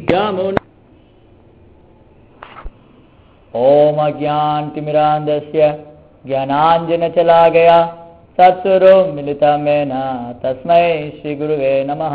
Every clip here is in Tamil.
यमुना ॐ अज्ञानतिमिरान्धस्य ज्ञानाञ्जनचलागया सत्सुरो मिलितमेन तस्मै श्रीगुरुवे नमः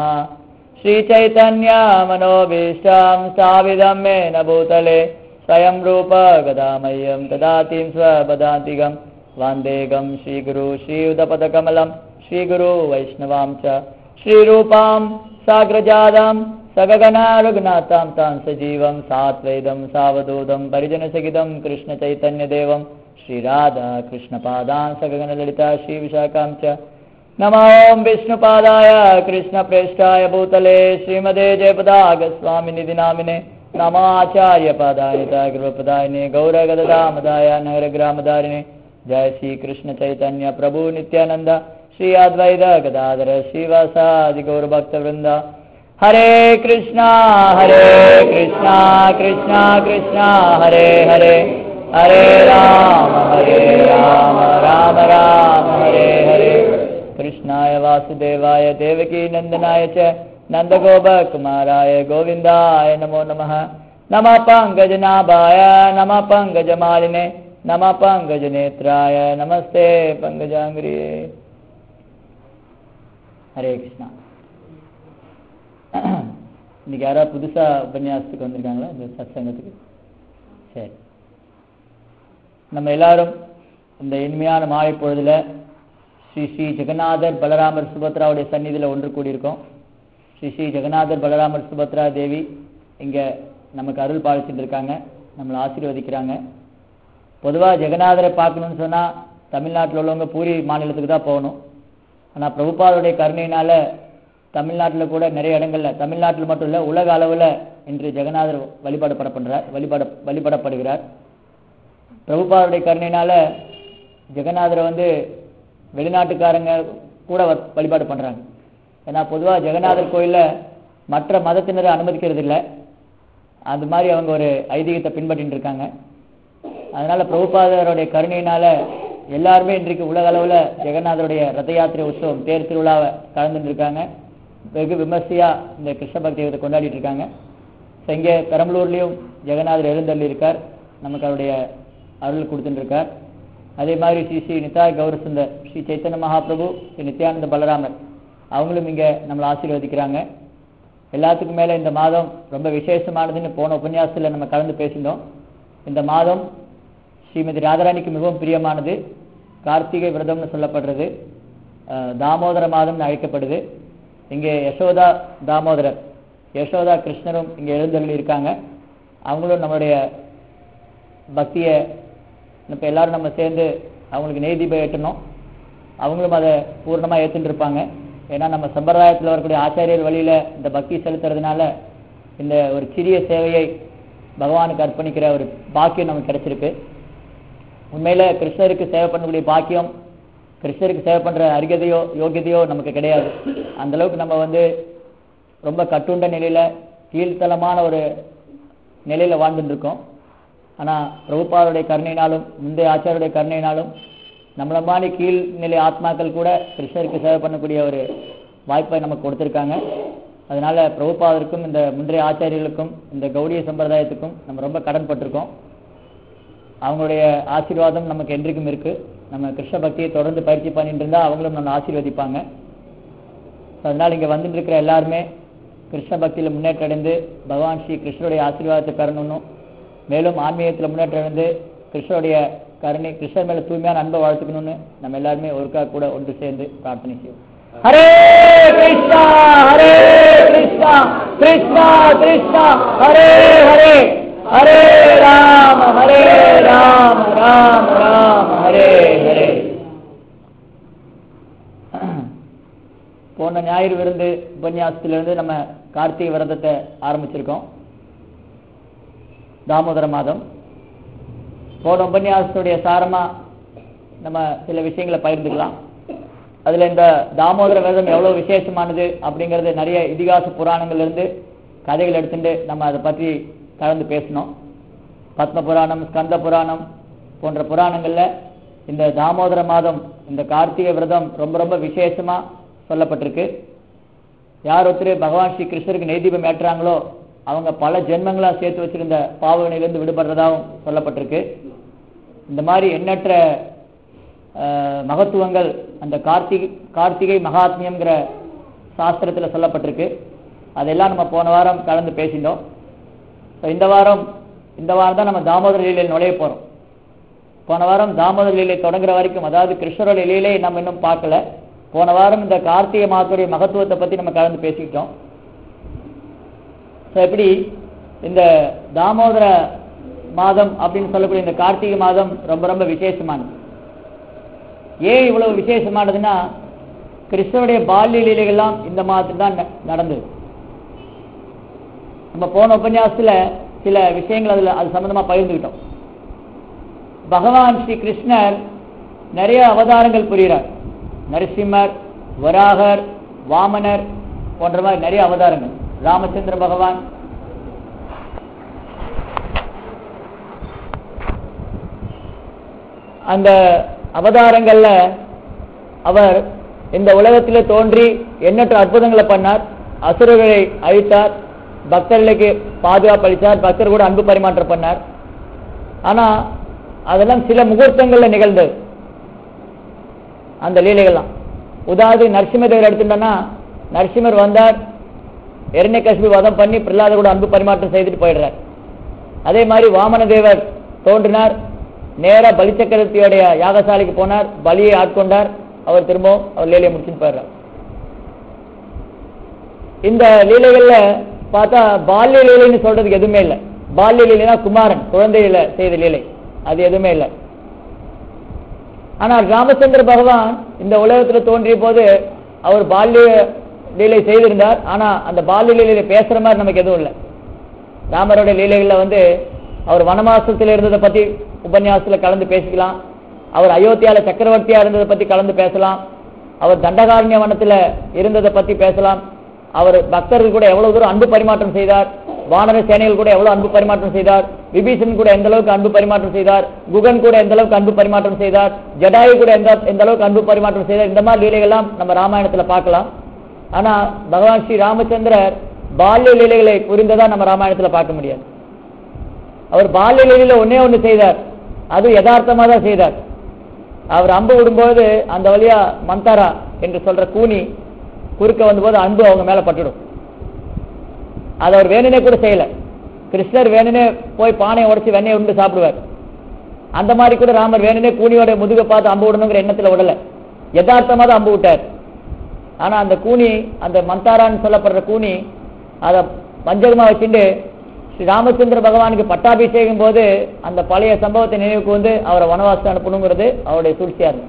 श्रीचैतन्यमनोभीष्टां स्थापितं मेन भूतले स्वयं रूप गदामह्यं ददातिं स्वपदान्तिकं वान्देगं श्रीगुरु श्रीयुधपदकमलं श्रीगुरु वैष्णवां च श्रीरूपां साग्रजादां सगगना रघुनाथां तां सजीवं सात्वैदं सावधूतं परिजनसहितं कृष्णचैतन्यदेवं श्रीराधा कृष्णपादान् सगगनललिता श्रीविशाखां च नमो ॐ विष्णुपादाय कृष्णप्रेष्ठाय भूतले श्रीमदे जयपदागस्वामिनिधि नामिने नमाचार्यपादाय गुरुपदायिने गौरगदामदाय नगरग्रामदारिणे जय श्रीकृष्ण चैतन्य प्रभु नित्यानन्द श्री अद्वैत गदाधर श्रीवासादि गौरभक्तवृन्द हरे कृष्णा हरे कृष्णा कृष्णा कृष्णा हरे हरे हरे राम हरे राम राम राम हरे हरे कृष्णाय वासुदेवाय देवकी नन्दनाय च नन्दगोपकुमाराय गोविन्दाय नमो नमः नमः पङ्कजनाभाय नमः पङ्कजमालिने नमः पङ्कजनेत्राय नमस्ते पङ्कजाङ्ग्रिये ஹரே கிருஷ்ணா இன்னைக்கு யாராவது புதுசா உபன்யாசத்துக்கு வந்திருக்காங்களா இந்த சத்சங்கத்துக்கு சரி நம்ம எல்லாரும் இந்த இனிமையான மாலை பொழுதுல ஸ்ரீ ஸ்ரீ ஜெகநாதர் பலராமர் சுபத்ராவுடைய சந்நிதியில் ஒன்று கூடியிருக்கோம் ஸ்ரீ ஸ்ரீ ஜெகநாதர் பலராமர் சுபத்ரா தேவி இங்க நமக்கு அருள் பாலிச்சுட்டு இருக்காங்க நம்மளை ஆசீர்வதிக்கிறாங்க பொதுவா ஜெகநாதரை பார்க்கணும்னு சொன்னா தமிழ்நாட்டில் உள்ளவங்க பூரி மாநிலத்துக்கு தான் போகணும் ஆனா பிரபுபாதுடைய கருணையினால தமிழ்நாட்டில் கூட நிறைய இடங்கள்ல தமிழ்நாட்டில் மட்டும் இல்ல உலக அளவுல இன்று ஜெகநாதர் வழிபாடு பண்றார் வழிபாட வழிபடப்படுகிறார் பிரபுபாதுடைய கருணையினால ஜெகநாதரை வந்து வெளிநாட்டுக்காரங்க கூட வ- வழிபாடு பண்றாங்க ஏன்னா பொதுவா ஜெகநாதர் கோயில்ல மற்ற மதத்தினரை அனுமதிக்கிறது இல்ல அந்த மாதிரி அவங்க ஒரு ஐதீகத்தை பின்பற்றிட்டு இருக்காங்க அதனால பிரபுபாதருடைய கருணையினால எல்லாருமே இன்றைக்கு உலக அளவுல ஜெகநாதருடைய ரத யாத்திரை உற்சவம் தேர் திருவிழாவை கலந்துட்டு இருக்காங்க வெகு விமர்சையா இந்த கிருஷ்ண பக்தி யுகத்தை கொண்டாடிட்டு இருக்காங்க So, இங்கே பெரம்பலூர்லயும் ஜெகநாதர் எழுந்தள்ளி இருக்கார் நமக்கு அவருடைய அருள் கொடுத்துட்டு இருக்கார் அதே மாதிரி ஸ்ரீ ஸ்ரீ நிதாய் கௌரசுந்தர் ஸ்ரீ சைத்தன்ய மகாபிரபு ஸ்ரீ நித்யானந்த பலராமர் அவங்களும் இங்க நம்மளை ஆசீர்வதிக்கிறாங்க எல்லாத்துக்கும் மேல இந்த மாதம் ரொம்ப விசேஷமானதுன்னு போன உபன்யாசத்துல நம்ம கலந்து பேசியிருந்தோம் இந்த மாதம் ஸ்ரீமதி ராதாராணிக்கு மிகவும் பிரியமானது கார்த்திகை விரதம்னு சொல்லப்படுறது அஹ், தாமோதர மாதம்னு அழைக்கப்படுது இங்கே யசோதா தாமோதரர் யசோதா கிருஷ்ணரும் இங்கே எழுந்தருளி இருக்காங்க அவங்களும் நம்மளுடைய பக்தியை இப்போ எல்லாரும் நம்ம சேர்ந்து அவங்களுக்கு நெய் தீபம் ஏற்றணும் அவங்களும் அதை பூர்ணமாக ஏற்றுட்டு இருப்பாங்க ஏன்னா நம்ம சம்பிரதாயத்தில் வரக்கூடிய ஆச்சாரியர் வழியில இந்த பக்தி செலுத்துறதுனால இந்த ஒரு சிறிய சேவையை பகவானுக்கு அர்ப்பணிக்கிற ஒரு பாக்கியம் நமக்கு கிடைச்சிருக்கு உண்மையில கிருஷ்ணருக்கு சேவை பண்ணக்கூடிய பாக்கியம் கிருஷ்ணருக்கு சேவை பண்ற அருகதையோ யோகியதையோ நமக்கு கிடையாது அந்த அளவுக்கு நம்ம வந்து ரொம்ப கட்டுண்ட நிலையில கீழ்த்தலமான ஒரு நிலையில வாழ்ந்துட்டு இருக்கோம் ஆனா பிரபுபாருடைய கருணையினாலும் முந்தைய ஆச்சாரியுடைய கருணையினாலும் நம்மள மாதிரி கீழ்நிலை ஆத்மாக்கள் கூட கிருஷ்ணருக்கு சேவை பண்ணக்கூடிய ஒரு வாய்ப்பை நமக்கு கொடுத்திருக்காங்க அதனால பிரபுபாதருக்கும் இந்த முந்தைய ஆச்சாரியர்களுக்கும் இந்த கௌடிய சம்பிரதாயத்துக்கும் நம்ம ரொம்ப கடன்பட்டிருக்கோம் அவங்களுடைய ஆசீர்வாதம் நமக்கு என்றைக்கும் இருக்கு நம்ம கிருஷ்ண பக்தியை தொடர்ந்து பயிற்சி பண்ணிட்டு இருந்தா அவங்களும் நம்ம ஆசீர்வதிப்பாங்க So, அதனால இங்க வந்துட்டு இருக்கிற எல்லாருமே கிருஷ்ண பக்தியில முன்னேற்றம் அடைந்து பகவான் ஸ்ரீ கிருஷ்ணருடைய ஆசீர்வாதத்தை பெறணும்னு மேலும் ஆன்மீகத்துல முன்னேற்றம் அடைந்து கிருஷ்ணருடைய கருணை கிருஷ்ணர் மேல தூய்மையான அன்பை வாழ்த்துக்கணும்னு நம்ம எல்லாருமே ஒருக்கா கூட ஒன்று சேர்ந்து பிரார்த்தனை செய்வோம் ஹரே கிருஷ்ணா ஹரே கிருஷ்ணா கிருஷ்ணா கிருஷ்ணா ஹரே ஹரே ஹரே ராம ஹரே ராம ராம ராம ஹரே ஹரே போன ஞாயிறு விருந்து உபன்யாசத்திலிருந்து நம்ம கார்த்திகை விரதத்தை ஆரம்பிச்சிருக்கோம் தாமோதர மாதம் போன உபன்யாசத்துடைய சாரமா நம்ம சில விஷயங்களை பகிர்ந்துக்கலாம் அதுல இந்த தாமோதர விரதம் எவ்வளவு விசேஷமானது அப்படிங்கறது நிறைய இதிகாச புராணங்கள்ல இருந்து கதைகள் எடுத்துட்டு நம்ம அதை பற்றி கலந்து பேசணும் பத்ம புராணம் ஸ்கந்த புராணம் போன்ற புராணங்கள்ல இந்த தாமோதர மாதம் இந்த கார்த்திகை விரதம் ரொம்ப ரொம்ப விசேஷமா சொல்லப்பட்டிருக்கு யார் ஒருத்தர் பகவான் ஸ்ரீ கிருஷ்ணருக்கு நெய் தீபம் ஏற்றுறாங்களோ அவங்க பல ஜென்மங்களா சேர்த்து வச்சிருந்த பாவனையிலிருந்து விடுபடுறதாகவும் சொல்லப்பட்டிருக்கு இந்த மாதிரி எண்ணற்ற அஹ், மகத்துவங்கள் அந்த கார்த்திகை கார்த்திகை மகாத்மியம்ங்கிற சாஸ்திரத்தில் சொல்லப்பட்டிருக்கு அதெல்லாம் நம்ம போன வாரம் கலந்து பேசிட்டோம் ஸோ இந்த வாரம் இந்த வாரம் தான் நம்ம தாமோதர லீலையில் நுழைய போகிறோம் போன வாரம் தாமோதர லீலை தொடங்குற வரைக்கும் அதாவது கிருஷ்ணரோட லீலையை நம்ம இன்னும் பார்க்கல போன வாரம் இந்த கார்த்திகை மாதத்துடைய மகத்துவத்தை பற்றி நம்ம கலந்து பேசிக்கிட்டோம் ஸோ எப்படி இந்த தாமோதர மாதம் அப்படின்னு சொல்லக்கூடிய இந்த கார்த்திகை மாதம் ரொம்ப ரொம்ப விசேஷமானது ஏன் இவ்வளவு விசேஷமானதுன்னா கிருஷ்ணருடைய பால்ய லீலைகள்லாம் இந்த மாதத்தில் தான் ந- நடந்தது நம்ம போன உபன்யாசத்துல சில விஷயங்கள் அதுல அது சம்பந்தமா பகிர்ந்துக்கிட்டோம் பகவான் ஸ்ரீ கிருஷ்ணர் நிறைய அவதாரங்கள் புரிகிறார் நரசிம்மர் வராகர் வாமனர் போன்ற மாதிரி நிறைய அவதாரங்கள் ராமச்சந்திர பகவான் அந்த அவதாரங்கள்ல அவர் இந்த உலகத்திலே தோன்றி எண்ணற்ற அற்புதங்களை பண்ணார் அசுரர்களை அழித்தார் பக்தர்களுக்கு பாதுகாப்பு அளித்தார் பக்தர் கூட அன்பு பரிமாற்றம் பண்ணார் ஆனா அதெல்லாம் சில முகூர்த்தங்கள்ல நிகழ்ந்தது அந்த லீலைகள்லாம் உதாரண நரசிம்மதேவர் எடுத்துட்டோம்னா நரசிம்மர் வந்தார் எரண்ய வதம் பண்ணி பிரகலாத கூட அன்பு பரிமாற்றம் செய்துட்டு போயிடுறார் அதே மாதிரி வாமன தேவர் தோன்றினார் நேரா பலி சக்கரவர்த்தியோடைய யாகசாலைக்கு போனார் பலியை ஆட்கொண்டார் அவர் திரும்பவும் அவர் லீலையை முடிச்சுட்டு போயிடுறார் இந்த லீலைகள்ல பார்த்தா பால்ய லீலைன்னு சொல்றதுக்கு எதுவுமே இல்லை பால்ய லீலைனா குமாரன் குழந்தையில செய்த லீலை அது எதுவுமே இல்லை ஆனால் ராமச்சந்திர பகவான் இந்த உலகத்துல தோன்றிய போது அவர் பால்ய லீலை செய்திருந்தார் ஆனா அந்த பால்ய லீலையில பேசுற மாதிரி நமக்கு எதுவும் இல்லை ராமருடைய லீலைகள்ல வந்து அவர் வனவாசத்தில் இருந்ததை பத்தி உபன்யாசத்துல கலந்து பேசிக்கலாம் அவர் அயோத்தியால சக்கரவர்த்தியா இருந்ததை பத்தி கலந்து பேசலாம் அவர் தண்டகாரண்ய வனத்துல இருந்ததை பத்தி பேசலாம் அவர் பக்தர்கள் கூட எவ்வளவு தூரம் அன்பு பரிமாற்றம் செய்தார் வானர சேனைகள் கூட எவ்வளவு அன்பு பரிமாற்றம் செய்தார் விபீஷன் கூட எந்த அளவுக்கு அன்பு பரிமாற்றம் செய்தார் குகன் கூட எந்த அளவுக்கு அன்பு பரிமாற்றம் செய்தார் ஜடாயு கூட எந்த எந்த அளவுக்கு அன்பு பரிமாற்றம் செய்தார் இந்த மாதிரி லீலைகள்லாம் நம்ம ராமாயணத்துல பார்க்கலாம் ஆனா பகவான் ஸ்ரீ ராமச்சந்திரர் பால்ய லீலைகளை புரிந்ததா நம்ம ராமாயணத்துல பார்க்க முடியாது அவர் பால்ய லீலையில ஒன்னே ஒண்ணு செய்தார் அது யதார்த்தமா தான் செய்தார் அவர் அம்பு விடும்போது அந்த வழியா மந்தாரா என்று சொல்ற கூனி குறுக்க வந்தபோது அன்பு அவங்க மேல பட்டுடும் அதை அவர் வேணுனே கூட செய்யல கிருஷ்ணர் வேணுனே போய் பானையை உடைச்சு வெண்ணெய் உண்டு சாப்பிடுவார் அந்த மாதிரி கூட ராமர் வேணுனே கூனியோட முதுகை பார்த்து அம்பு விடணுங்கிற எண்ணத்துல விடல யதார்த்தமா தான் அம்பு விட்டார் ஆனா அந்த கூனி அந்த மந்தாரான்னு சொல்லப்படுற கூனி அதை வஞ்சகமா வச்சுட்டு ஸ்ரீ ராமச்சந்திர பகவானுக்கு பட்டாபிஷேகம் போது அந்த பழைய சம்பவத்தை நினைவுக்கு வந்து அவரை வனவாசம் அனுப்பணுங்கிறது அவருடைய சூழ்ச்சியா இருந்தது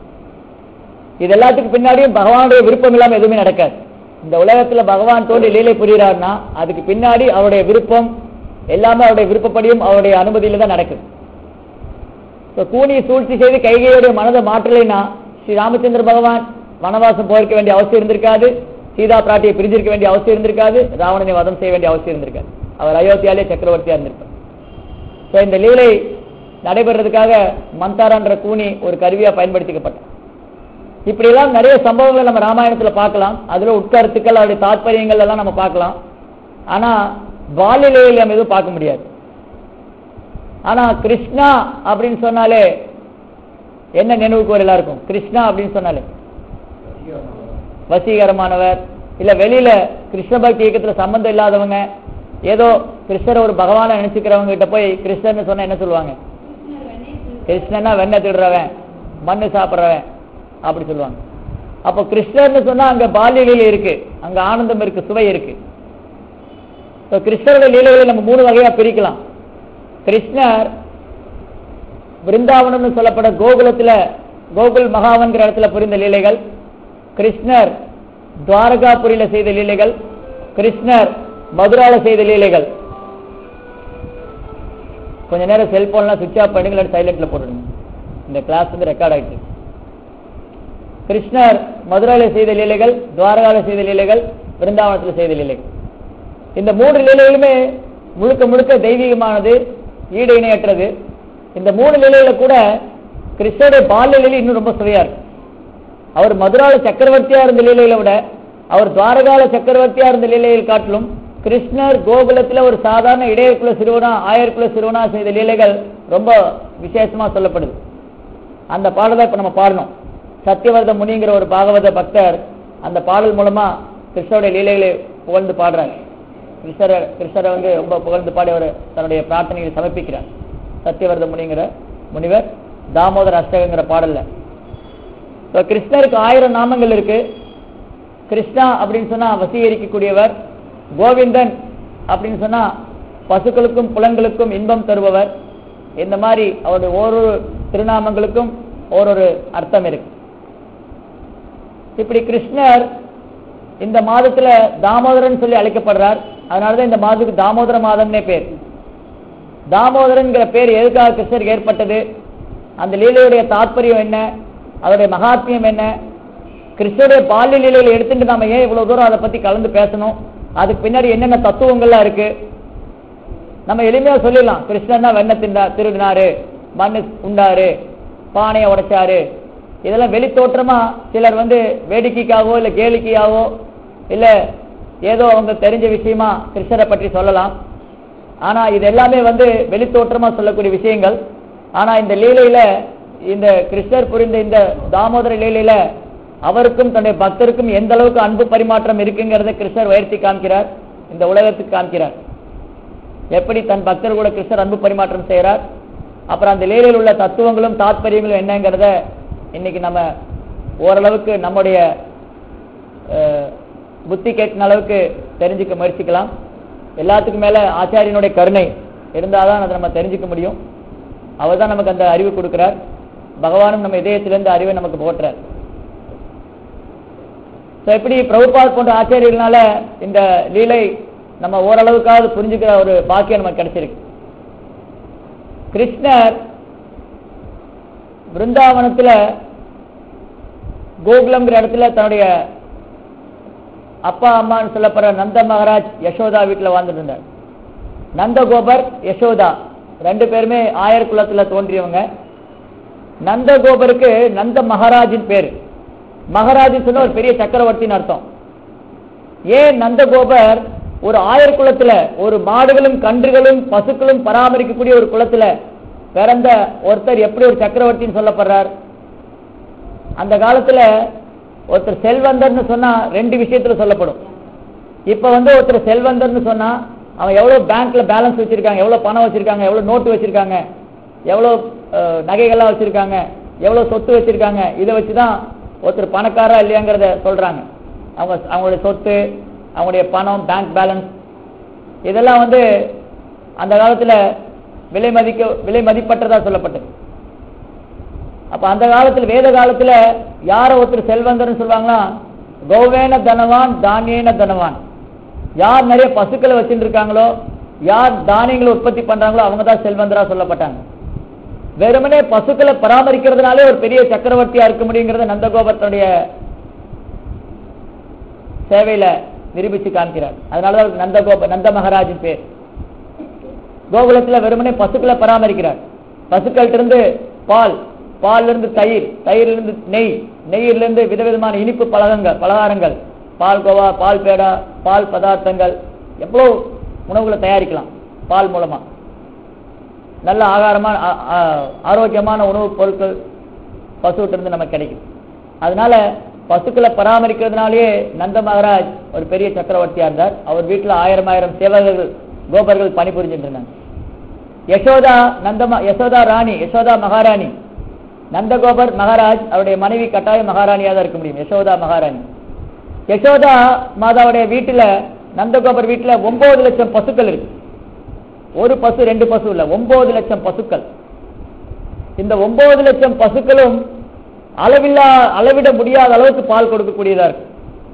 இது எல்லாத்துக்கும் பின்னாடியும் பகவானுடைய விருப்பம் இல்லாம எதுவுமே நடக்காது இந்த உலகத்துல பகவான் தோன்றி லீலை புரிகிறார்னா அதுக்கு பின்னாடி அவருடைய விருப்பம் எல்லாமே அவருடைய விருப்பப்படியும் அவருடைய அனுமதியில தான் நடக்குது இப்ப கூனி சூழ்ச்சி செய்து கைகையுடைய மனதை மாற்றலைன்னா ஸ்ரீ ராமச்சந்திர பகவான் வனவாசம் போயிருக்க வேண்டிய அவசியம் இருந்திருக்காது சீதா பிராட்டியை பிரிஞ்சிருக்க வேண்டிய அவசியம் இருந்திருக்காது ராவணனை வதம் செய்ய வேண்டிய அவசியம் இருந்திருக்காது அவர் அயோத்தியாலே சக்கரவர்த்தியா இருந்திருப்பார் So, இந்த லீலை நடைபெறதுக்காக மந்தாரான்ற கூனி ஒரு கருவியா பயன்படுத்திக்கப்பட்டார் இப்படி எல்லாம் நிறைய சம்பவங்களை நம்ம ராமாயணத்துல பார்க்கலாம் அதுல உட்கருத்துக்கள் அவருடைய தாற்பயங்கள் எல்லாம் நம்ம பார்க்கலாம் ஆனா பால்ய லீலையில நம்ம எதுவும் பார்க்க முடியாது ஆனா கிருஷ்ணா அப்படின்னு சொன்னாலே என்ன நினைவுக்கு வரும் எல்லாருக்கும் கிருஷ்ணா அப்படின்னு சொன்னாலே வசீகரமானவர் இல்ல வெளியில கிருஷ்ண பக்தி இயக்கத்துல சம்பந்தம் இல்லாதவங்க ஏதோ கிருஷ்ணரை ஒரு பகவானை நினைச்சுக்கிறவங்க கிட்ட போய் கிருஷ்ணர்னு சொன்னா என்ன சொல்லுவாங்க கிருஷ்ணன்னா வெண்ணெய் திடுறவன் மண்ணு சாப்பிடுறவன் அப்படி சொல்லுவாங்க அப்போ கிருஷ்ணர்னு சொன்னா அங்க பால்ய லீலை இருக்கு அங்க ஆனந்தம் இருக்கு சுவை இருக்கு So, கிருஷ்ணருடைய லீலைகளை நம்ம மூணு வகையா பிரிக்கலாம் கிருஷ்ணர் பிருந்தாவனம்னு சொல்லப்பட கோகுலத்துல கோகுல் மகாவன்கிற இடத்துல புரிந்த லீலைகள் கிருஷ்ணர் துவாரகாபுரியில செய்த லீலைகள் கிருஷ்ணர் மதுரால செய்த லீலைகள் கொஞ்ச நேரம் செல்போன்லாம் சுவிட்ச் ஆஃப் பண்ணுங்க இல்லாட்டி சைலண்ட்ல போட்டுடுங்க இந்த கிளாஸ் வந்து ரெக்கார்ட் ஆயிட்டு இருக்கு. கிருஷ்ணர் மதுரால செய்த லீலைகள் துவாரகால செய்த லீலைகள் பிருந்தாவனத்தில் செய்த லீலைகள் இந்த மூன்று லீலைகளுமே முழுக்க முழுக்க தெய்வீகமானது ஈடு இணையற்றது இந்த மூணு லீலையில கூட கிருஷ்ணருடைய பால்ய லீலை இன்னும் ரொம்ப சுவையா இருக்கு அவர் மதுரால சக்கரவர்த்தியா இருந்த லீலையில விட அவர் துவாரகால சக்கரவர்த்தியா இருந்த லீலையில் காட்டிலும் கிருஷ்ணர் கோகுலத்துல ஒரு சாதாரண இடையக்குள்ள சிறுவனா ஆயர்குல சிறுவனா செய்த லீலைகள் ரொம்ப விசேஷமா சொல்லப்படுது அந்த பாடலை இப்ப நம்ம பாடணும் சத்தியவர்த முனிங்கிற ஒரு பாகவத பக்தர் அந்த பாடல் மூலமா கிருஷ்ணருடைய லீலைகளை புகழ்ந்து பாடுறார் கிருஷ்ணரை கிருஷ்ணரை வந்து ரொம்ப புகழ்ந்து பாடி அவர் தன்னுடைய பிரார்த்தனைகளை சமர்ப்பிக்கிறார் சத்தியவர்த முனிங்கிற முனிவர் தாமோதர அஷ்டகங்கிற பாடல்ல So, கிருஷ்ணருக்கு ஆயிரம் நாமங்கள் இருக்கு கிருஷ்ணா அப்படின்னு சொன்னா வசீகரிக்கக்கூடியவர் கோவிந்தன் அப்படின்னு சொன்னா பசுக்களுக்கும் புலன்களுக்கும் இன்பம் தருபவர் இந்த மாதிரி அவருடைய ஓரொரு திருநாமங்களுக்கும் ஓரொரு அர்த்தம் இருக்கு இப்படி கிருஷ்ணர் இந்த மாதத்துல தாமோதரன் சொல்லி அழைக்கப்படுறார் அதனாலதான் இந்த மாதத்துக்கு தாமோதர மாதம்னே பேர் தாமோதரன்கிற பேர் எதுக்காக கிருஷ்ணருக்கு ஏற்பட்டது அந்த லீலையுடைய தாற்பயம் என்ன அதோடைய மகாத்மியம் என்ன கிருஷ்ணருடைய பால்ய லீலைகளை எடுத்துட்டு நாம ஏன் இவ்வளவு தூரம் அதை பத்தி கலந்து பேசணும் அதுக்கு பின்னாடி என்னென்ன தத்துவங்கள்லாம் இருக்கு நம்ம எளிமையா சொல்லிடலாம் கிருஷ்ணன் தான் வெண்ண திண்டா திருடினாரு மண்ணு உண்டாரு பானையை உடைச்சாரு இதெல்லாம் வெளி தோற்றமா சிலர் வந்து வேடிக்கைக்காகவோ இல்ல கேளிக்கையாவோ இல்ல ஏதோ அவங்க தெரிஞ்ச விஷயமா கிருஷ்ணரை பற்றி சொல்லலாம் ஆனா இது எல்லாமே வந்து வெளி தோற்றமா சொல்லக்கூடிய விஷயங்கள் ஆனா இந்த லீலையில இந்த கிருஷ்ணர் புரிந்த இந்த தாமோதர லீலையில அவருக்கும் தன்னுடைய பக்தருக்கும் எந்த அளவுக்கு அன்பு பரிமாற்றம் இருக்குங்கிறத கிருஷ்ணர் உயர்த்தி காமிக்கிறார் இந்த உலகத்துக்கு காமிக்கிறார் எப்படி தன் பக்தர் கூட கிருஷ்ணர் அன்பு பரிமாற்றம் செய்கிறார் அப்புறம் அந்த லீலையில் உள்ள தத்துவங்களும் தாத்பரியங்களும் என்னங்கிறத இன்னைக்கு நம்ம ஓரளவுக்கு நம்முடைய அஹ், புத்தி கேட்கும் அளவுக்கு தெரிஞ்சுக்க முயற்சிக்கலாம் எல்லாத்துக்கும் மேல ஆச்சாரியனுடைய கருணை இருந்தாதான் அதை நம்ம தெரிஞ்சுக்க முடியும் அவர் தான் நமக்கு அந்த அறிவு கொடுக்கிறார் பகவானும் நம்ம இதயத்திலிருந்து அறிவை நமக்கு போட்டுறார் So, எப்படி பிரபுபாத் போன்ற ஆச்சாரியர்களால இந்த லீலை நம்ம ஓரளவுக்காவது புரிஞ்சுக்கிற ஒரு பாக்கியம் நமக்கு கிடைச்சிருக்கு கிருஷ்ணர் பிருந்தாவனத்துல கோகுலம்ங்கிற இடத்துல தன்னுடைய அப்பா அம்மான்னு சொல்லப்படுற நந்த மகாராஜ் யசோதா வீட்டுல வாழ்ந்துட்டு இருந்தார் நந்தகோபர் யசோதா ரெண்டு பேருமே ஆயர் குலத்துல தோன்றியவங்க நந்தகோபருக்கு நந்த மகாராஜின் பேரு மகாராஜன் சொன்ன ஒரு பெரிய சக்கரவர்த்தின்னு அர்த்தம் ஏன் நந்தகோபர் ஒரு ஆயர் குலத்துல ஒரு மாடுகளும் கன்றுகளும் பசுக்களும் பராமரிக்கக்கூடிய ஒரு குலத்துல பிறந்த ஒருத்தர் எப்படி ஒரு சக்கரவர்த்தின்னு சொல்லப்படுறார் அந்த காலத்துல ஒருத்தர் செல்வந்தர்னு சொன்னா ரெண்டு விஷயத்துல சொல்லப்படும் இப்ப வந்து ஒருத்தர் செல்வந்தர்னு சொன்னா அவன் எவ்வளவு பேங்க்ல பேலன்ஸ் வச்சிருக்காங்க எவ்வளவு பணம் வச்சிருக்காங்க எவ்வளவு நோட்டு வச்சிருக்காங்க எவ்வளவு அஹ், நகைகள்லாம் வச்சிருக்காங்க எவ்வளவு சொத்து வச்சிருக்காங்க இதை வச்சுதான் ஒருத்தர் பணக்காரா இல்லையாங்கிறத சொல்றாங்க அவங்க அவங்களுடைய சொத்து அவங்களுடைய பணம் பேங்க் பேலன்ஸ் இதெல்லாம் வந்து அந்த காலத்துல விலை மதிக்க விலை மதிப்பற்றதா சொல்லப்பட்டது அப்ப அந்த காலத்துல வேத காலத்துல யார ஒருத்தர் செல்வந்தர்னு சொல்லுவாங்கன்னா கௌவேன தனவான் தானியேன தனவான் யார் நிறைய பசுக்களை வச்சுட்டு இருக்காங்களோ யார் தானியங்களை உற்பத்தி பண்றாங்களோ அவங்க தான் செல்வந்தரா சொல்லப்பட்டாங்க வெறுமனே பசுக்களை பராமரிக்கிறதுனாலே ஒரு பெரிய சக்கரவர்த்தியா இருக்க முடியுங்கிறத நந்தகோபத்தினுடைய சேவையில நிரூபிச்சு காமிக்கிறார் அதனாலதான் அவருக்கு நந்தகோப நந்த மகாராஜின் பேர் கோகுலத்துல வெறுமனே பசுக்களை பராமரிக்கிறார் பசுக்கள்ட்ட இருந்து பால் பால்ல இருந்து தயிர் தயிர்ல இருந்து நெய் நெய்யில இருந்து விதவிதமான இனிப்பு பலகங்கள் பலகாரங்கள் பால் கோவா பால் பேடா பால் பதார்த்தங்கள் எவ்வளவு உணவுகளை தயாரிக்கலாம் பால் மூலமா நல்ல ஆகாரமான ஆ- ஆ- ஆரோக்கியமான உணவுப் பொருட்கள் பசுகிட்ட இருந்து நமக்கு கிடைக்கும் அதனால பசுக்களை பராமரிக்கிறதுனாலேயே நந்த மகாராஜ் ஒரு பெரிய சக்கரவர்த்தியா இருந்தார் அவர் வீட்டுல ஆயிரம் ஆயிரம் சேவகர்கள் கோபர்கள் பணிபுரிஞ்சுட்டு இருந்தாங்க யசோதா நந்தமா யசோதா ராணி யசோதா மகாராணி நந்தகோபர் மகாராஜ் அவருடைய மனைவி கட்டாய மகாராணியா தான் இருக்க முடியும் யசோதா மகாராணி யசோதா மாதாவுடைய வீட்டுல நந்தகோபர் வீட்டுல ஒன்பது லட்சம் பசுக்கள் இருக்கு ஒரு பசு ரெண்டு பசு இல்ல ஒன்பது லட்சம் பசுக்கள் இந்த ஒன்பது லட்சம் பசுக்களும் அளவில்லா அளவிட முடியாத அளவுக்கு பால் கொடுக்கக்கூடியதா இருக்கு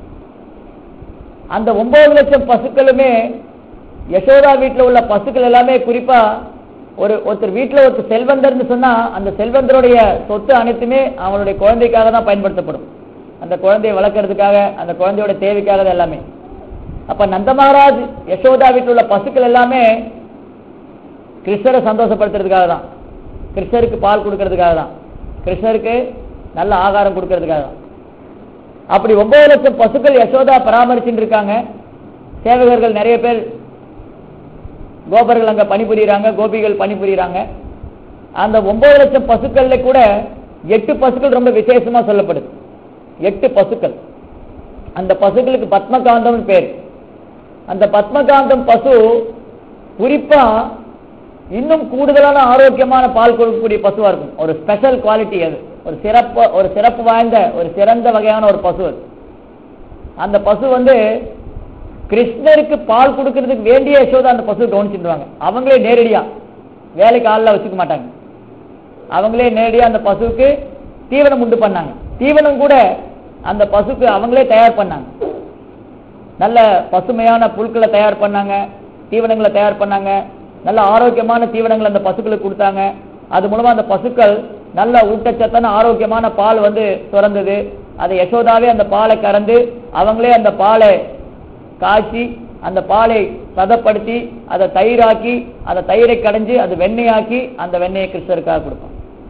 அந்த ஒன்பது லட்சம் பசுக்களுமே யசோதா வீட்டுல உள்ள பசுக்கள் எல்லாமே குறிப்பா ஒரு ஒருத்தர் வீட்டுல ஒருத்தர் செல்வந்தர்னு சொன்னா அந்த செல்வந்தருடைய சொத்து அனைத்துமே அவனுடைய குழந்தைக்காக தான் பயன்படுத்தப்படும் அந்த குழந்தையை வளர்க்கறதுக்காக அந்த குழந்தையோட தேவைக்காக தான் எல்லாமே அப்ப நந்த மகாராஜ் யசோதா வீட்டில் உள்ள பசுக்கள் எல்லாமே கிருஷ்ணரை சந்தோஷப்படுத்துறதுக்காக தான் கிருஷ்ணருக்கு பால் கொடுக்கறதுக்காக தான் கிருஷ்ணருக்கு நல்ல ஆகாரம் கொடுக்கறதுக்காக தான் அப்படி ஒன்பது லட்சம் பசுக்கள் யசோதா பராமரிச்சுட்டு இருக்காங்க சேவகர்கள் நிறைய பேர் கோபர்கள் அங்க பணிபுரியுறாங்க கோபிகள் பணிபுரியுறாங்க அந்த ஒன்பது லட்சம் பசுக்கள்ல கூட எட்டு பசுக்கள் ரொம்ப விசேஷமா சொல்லப்படுது எட்டு பசுக்கள் அந்த பசுக்களுக்கு பத்மகாந்தம் பேர் அந்த பத்மகாந்தம் பசு குறிப்பா இன்னும் கூடுதலான ஆரோக்கியமான பால் கொடுக்கக்கூடிய பசுவா இருக்கும் ஒரு ஸ்பெஷல் குவாலிட்டி அது ஒரு சிறப்பு ஒரு சிறப்பு வாய்ந்த ஒரு சிறந்த வகையான ஒரு பசு அது அந்த பசு வந்து கிருஷ்ணருக்கு பால் கொடுக்கறதுக்கு வேண்டிய யசோதா அந்த பசு கவனிச்சுடுவாங்க அவங்களே நேரடியா வேலைக்கு ஆள்ல வச்சுக்க மாட்டாங்க அவங்களே நேரடியா அந்த பசுவுக்கு தீவனம் உண்டு பண்ணாங்க தீவனம் கூட அந்த பசுக்கு அவங்களே தயார் பண்ணாங்க நல்ல பசுமையான புல்களை தயார் பண்ணாங்க தீவனங்களை தயார் பண்ணாங்க நல்ல ஆரோக்கியமான தீவனங்களை அந்த பசுக்களுக்கு கொடுத்தாங்க அது மூலமா அந்த பசுக்கள் நல்ல ஊட்டச்சத்தான ஆரோக்கியமான பால் வந்து சுரந்தது அதை யசோதாவே அந்த பாலை கறந்து அவங்களே அந்த பாலை காய்ச்சி அந்த பாலை பதப்படுத்தி அதை தயிராக்கி அந்த தயிரை கடைஞ்சு அது வெண்ணெயாக்கி அந்த வெண்ணெயை கிருஷ்ணருக்காக கொடுப்பாங்க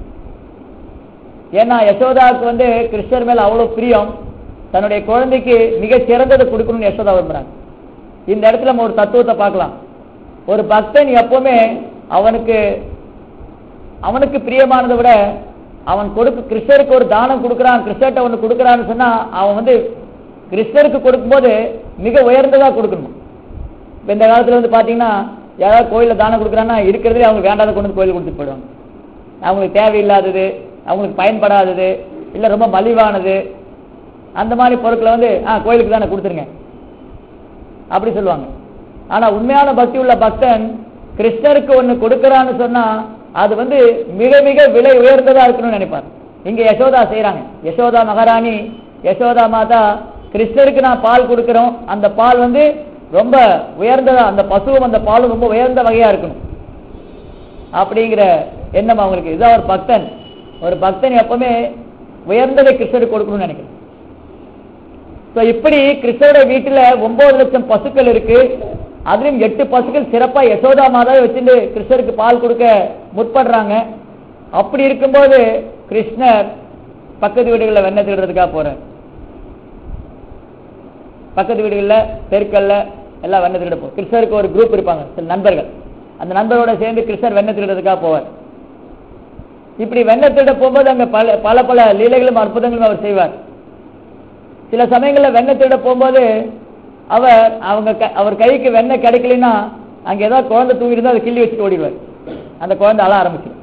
ஏன்னா யசோதாவுக்கு வந்து கிருஷ்ணர் மேல அவ்வளவு பிரியம் தன்னுடைய குழந்தைக்கு மிக சிறந்ததை கொடுக்கணும்னு யசோதா விரும்புறாங்க இந்த இடத்துல நம்ம ஒரு தத்துவத்தை பார்க்கலாம் ஒரு பக்தன் எப்பவுமே அவனுக்கு அவனுக்கு பிரியமானதை விட அவன் கொடுக்க கிருஷ்ணருக்கு ஒரு தானம் கொடுக்கறான் கிருஷ்ணர்கிட்ட ஒன்று கொடுக்கறான்னு சொன்னா அவன் வந்து கிருஷ்ணருக்கு கொடுக்கும்போது மிக உயர்ந்ததா கொடுக்கணும் இப்ப இந்த காலத்துல வந்து பாத்தீங்கன்னா யாராவது கோயில்ல தானம் கொடுக்குறான்னா இருக்கிறதே அவங்க வேண்டாத கொண்டு வந்து கோயில் கொடுத்துட்டு போயிடுவாங்க அவங்களுக்கு தேவையில்லாதது அவங்களுக்கு பயன்படாதது இல்ல ரொம்ப மலிவானது அந்த மாதிரி பொருட்களை வந்து ஆ கோயிலுக்கு தானே கொடுத்துருங்க அப்படி சொல்லுவாங்க ஆனா உண்மையான பக்தி உள்ள பக்தன் கிருஷ்ணருக்கு ஒண்ணு கொடுக்கறான்னு சொன்னா அது வந்து மிக மிக விலை உயர்ந்ததா இருக்கணும்னு நினைப்பார் இங்க யசோதா செய்யறாங்க யசோதா மகாராணி யசோதா மாதா கிருஷ்ணருக்கு நான் பால் கொடுக்கிறோம் அந்த பால் வந்து ரொம்ப உயர்ந்ததா அந்த பசுவும் அந்த பாலும் ரொம்ப உயர்ந்த வகையா இருக்கணும் அப்படிங்கிற எண்ணம் அவங்களுக்கு இதுதான் ஒரு பக்தன் ஒரு பக்தன் எப்பவுமே உயர்ந்ததை கிருஷ்ணருக்கு கொடுக்கணும்னு நினைக்கிறேன் So, இப்படி கிருஷ்ணருடைய வீட்டுல ஒன்பது லட்சம் பசுக்கள் இருக்கு அதுலயும் எட்டு பசுக்கள் சிறப்பா யசோதா மாதாவை வச்சுட்டு கிருஷ்ணருக்கு பால் கொடுக்க முற்படுறாங்க அப்படி இருக்கும்போது கிருஷ்ணர் பக்கத்து வீடுகளில் வெண்ணெய் திருடுறதுக்காக போறார் பக்கத்து வீடுகள்ல தெருக்கல்ல எல்லாம் வெண்ணெய் திருட போகும் கிருஷ்ணருக்கு ஒரு குரூப் இருப்பாங்க சில நண்பர்கள் அந்த நண்பரோட சேர்ந்து கிருஷ்ணர் வெண்ணெய் திருடுறதுக்காக போவார் இப்படி வெண்ணெய் திருட போகும்போது அங்க பல பல பல லீலைகளும் அற்புதங்களும் அவர் செய்வார் சில சமயங்கள்ல வெண்ணெய் திருட போகும்போது அவர் அவங்க க- அவர் கைக்கு வெண்ணெய் கிடைக்கலன்னா அங்க ஏதாவது குழந்தை தூங்கிருந்தா அதை கிள்ளி வச்சுட்டு ஓடிடுவார் அந்த குழந்தை அழ ஆரம்பிச்சிடும்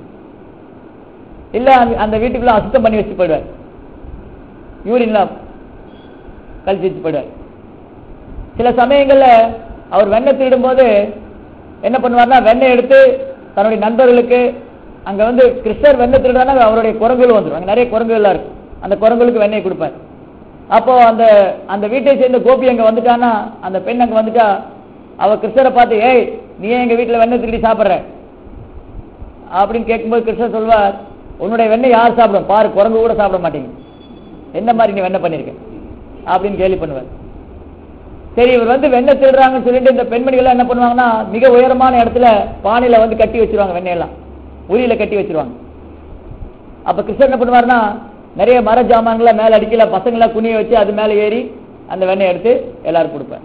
இல்ல அந்த- அந்த வீட்டுக்குள்ள அசுத்தம் பண்ணி வச்சு போயிடுவார் யூரின்ல கழிச்சு வச்சு போயிடுவார் சில சமயங்கள்ல அவர் வெண்ணெய் திருடும்போது என்ன பண்ணுவார்னா வெண்ணெய் எடுத்து தன்னுடைய நண்பர்களுக்கு அங்க வந்து கிருஷ்ணர் வெண்ணெய் திருடானா அவருடைய குரங்குகள் வந்துடும் அங்க நிறைய குரங்குகள்லாம் இருக்கு அந்த குரங்குகளுக்கு வெண்ணெய் கொடுப்பார் அப்போ அந்த அந்த வீட்டை சேர்ந்த கோபி அங்க வந்துட்டான்னா அந்த பெண் அங்க வந்துட்டா அவ கிருஷ்ணரை பார்த்து ஏய் நீ ஏன் எங்க வீட்டுல வெண்ணெய் திருடி சாப்பிடுற அப்படின்னு கேட்கும்போது கிருஷ்ணர் சொல்வார் உன்னுடைய வெண்ணெய் யார் சாப்பிடும் பாரு குரங்கு கூட சாப்பிட மாட்டீங்க என்ன மாதிரி நீ வெண்ணெய் பண்ணிருக்க அப்படின்னு கேலி பண்ணுவார் சரி இவர் வந்து வெண்ணெய் திருடுறாங்கன்னு சொல்லிட்டு இந்த பெண்மணிகள் எல்லாம் என்ன பண்ணுவாங்கன்னா மிக உயரமான இடத்துல பானையில வந்து கட்டி வச்சிருவாங்க வெண்ணெயெல்லாம் உரியில கட்டி வச்சிருவாங்க அப்ப கிருஷ்ணர் என்ன பண்ணுவாருன்னா நிறைய மர ஜாமான்களை மேல அடிக்கல பசங்களை குனிய வச்சு அது மேல ஏறி அந்த வெண்ணெய் எடுத்து எல்லாரும் கொடுப்பார்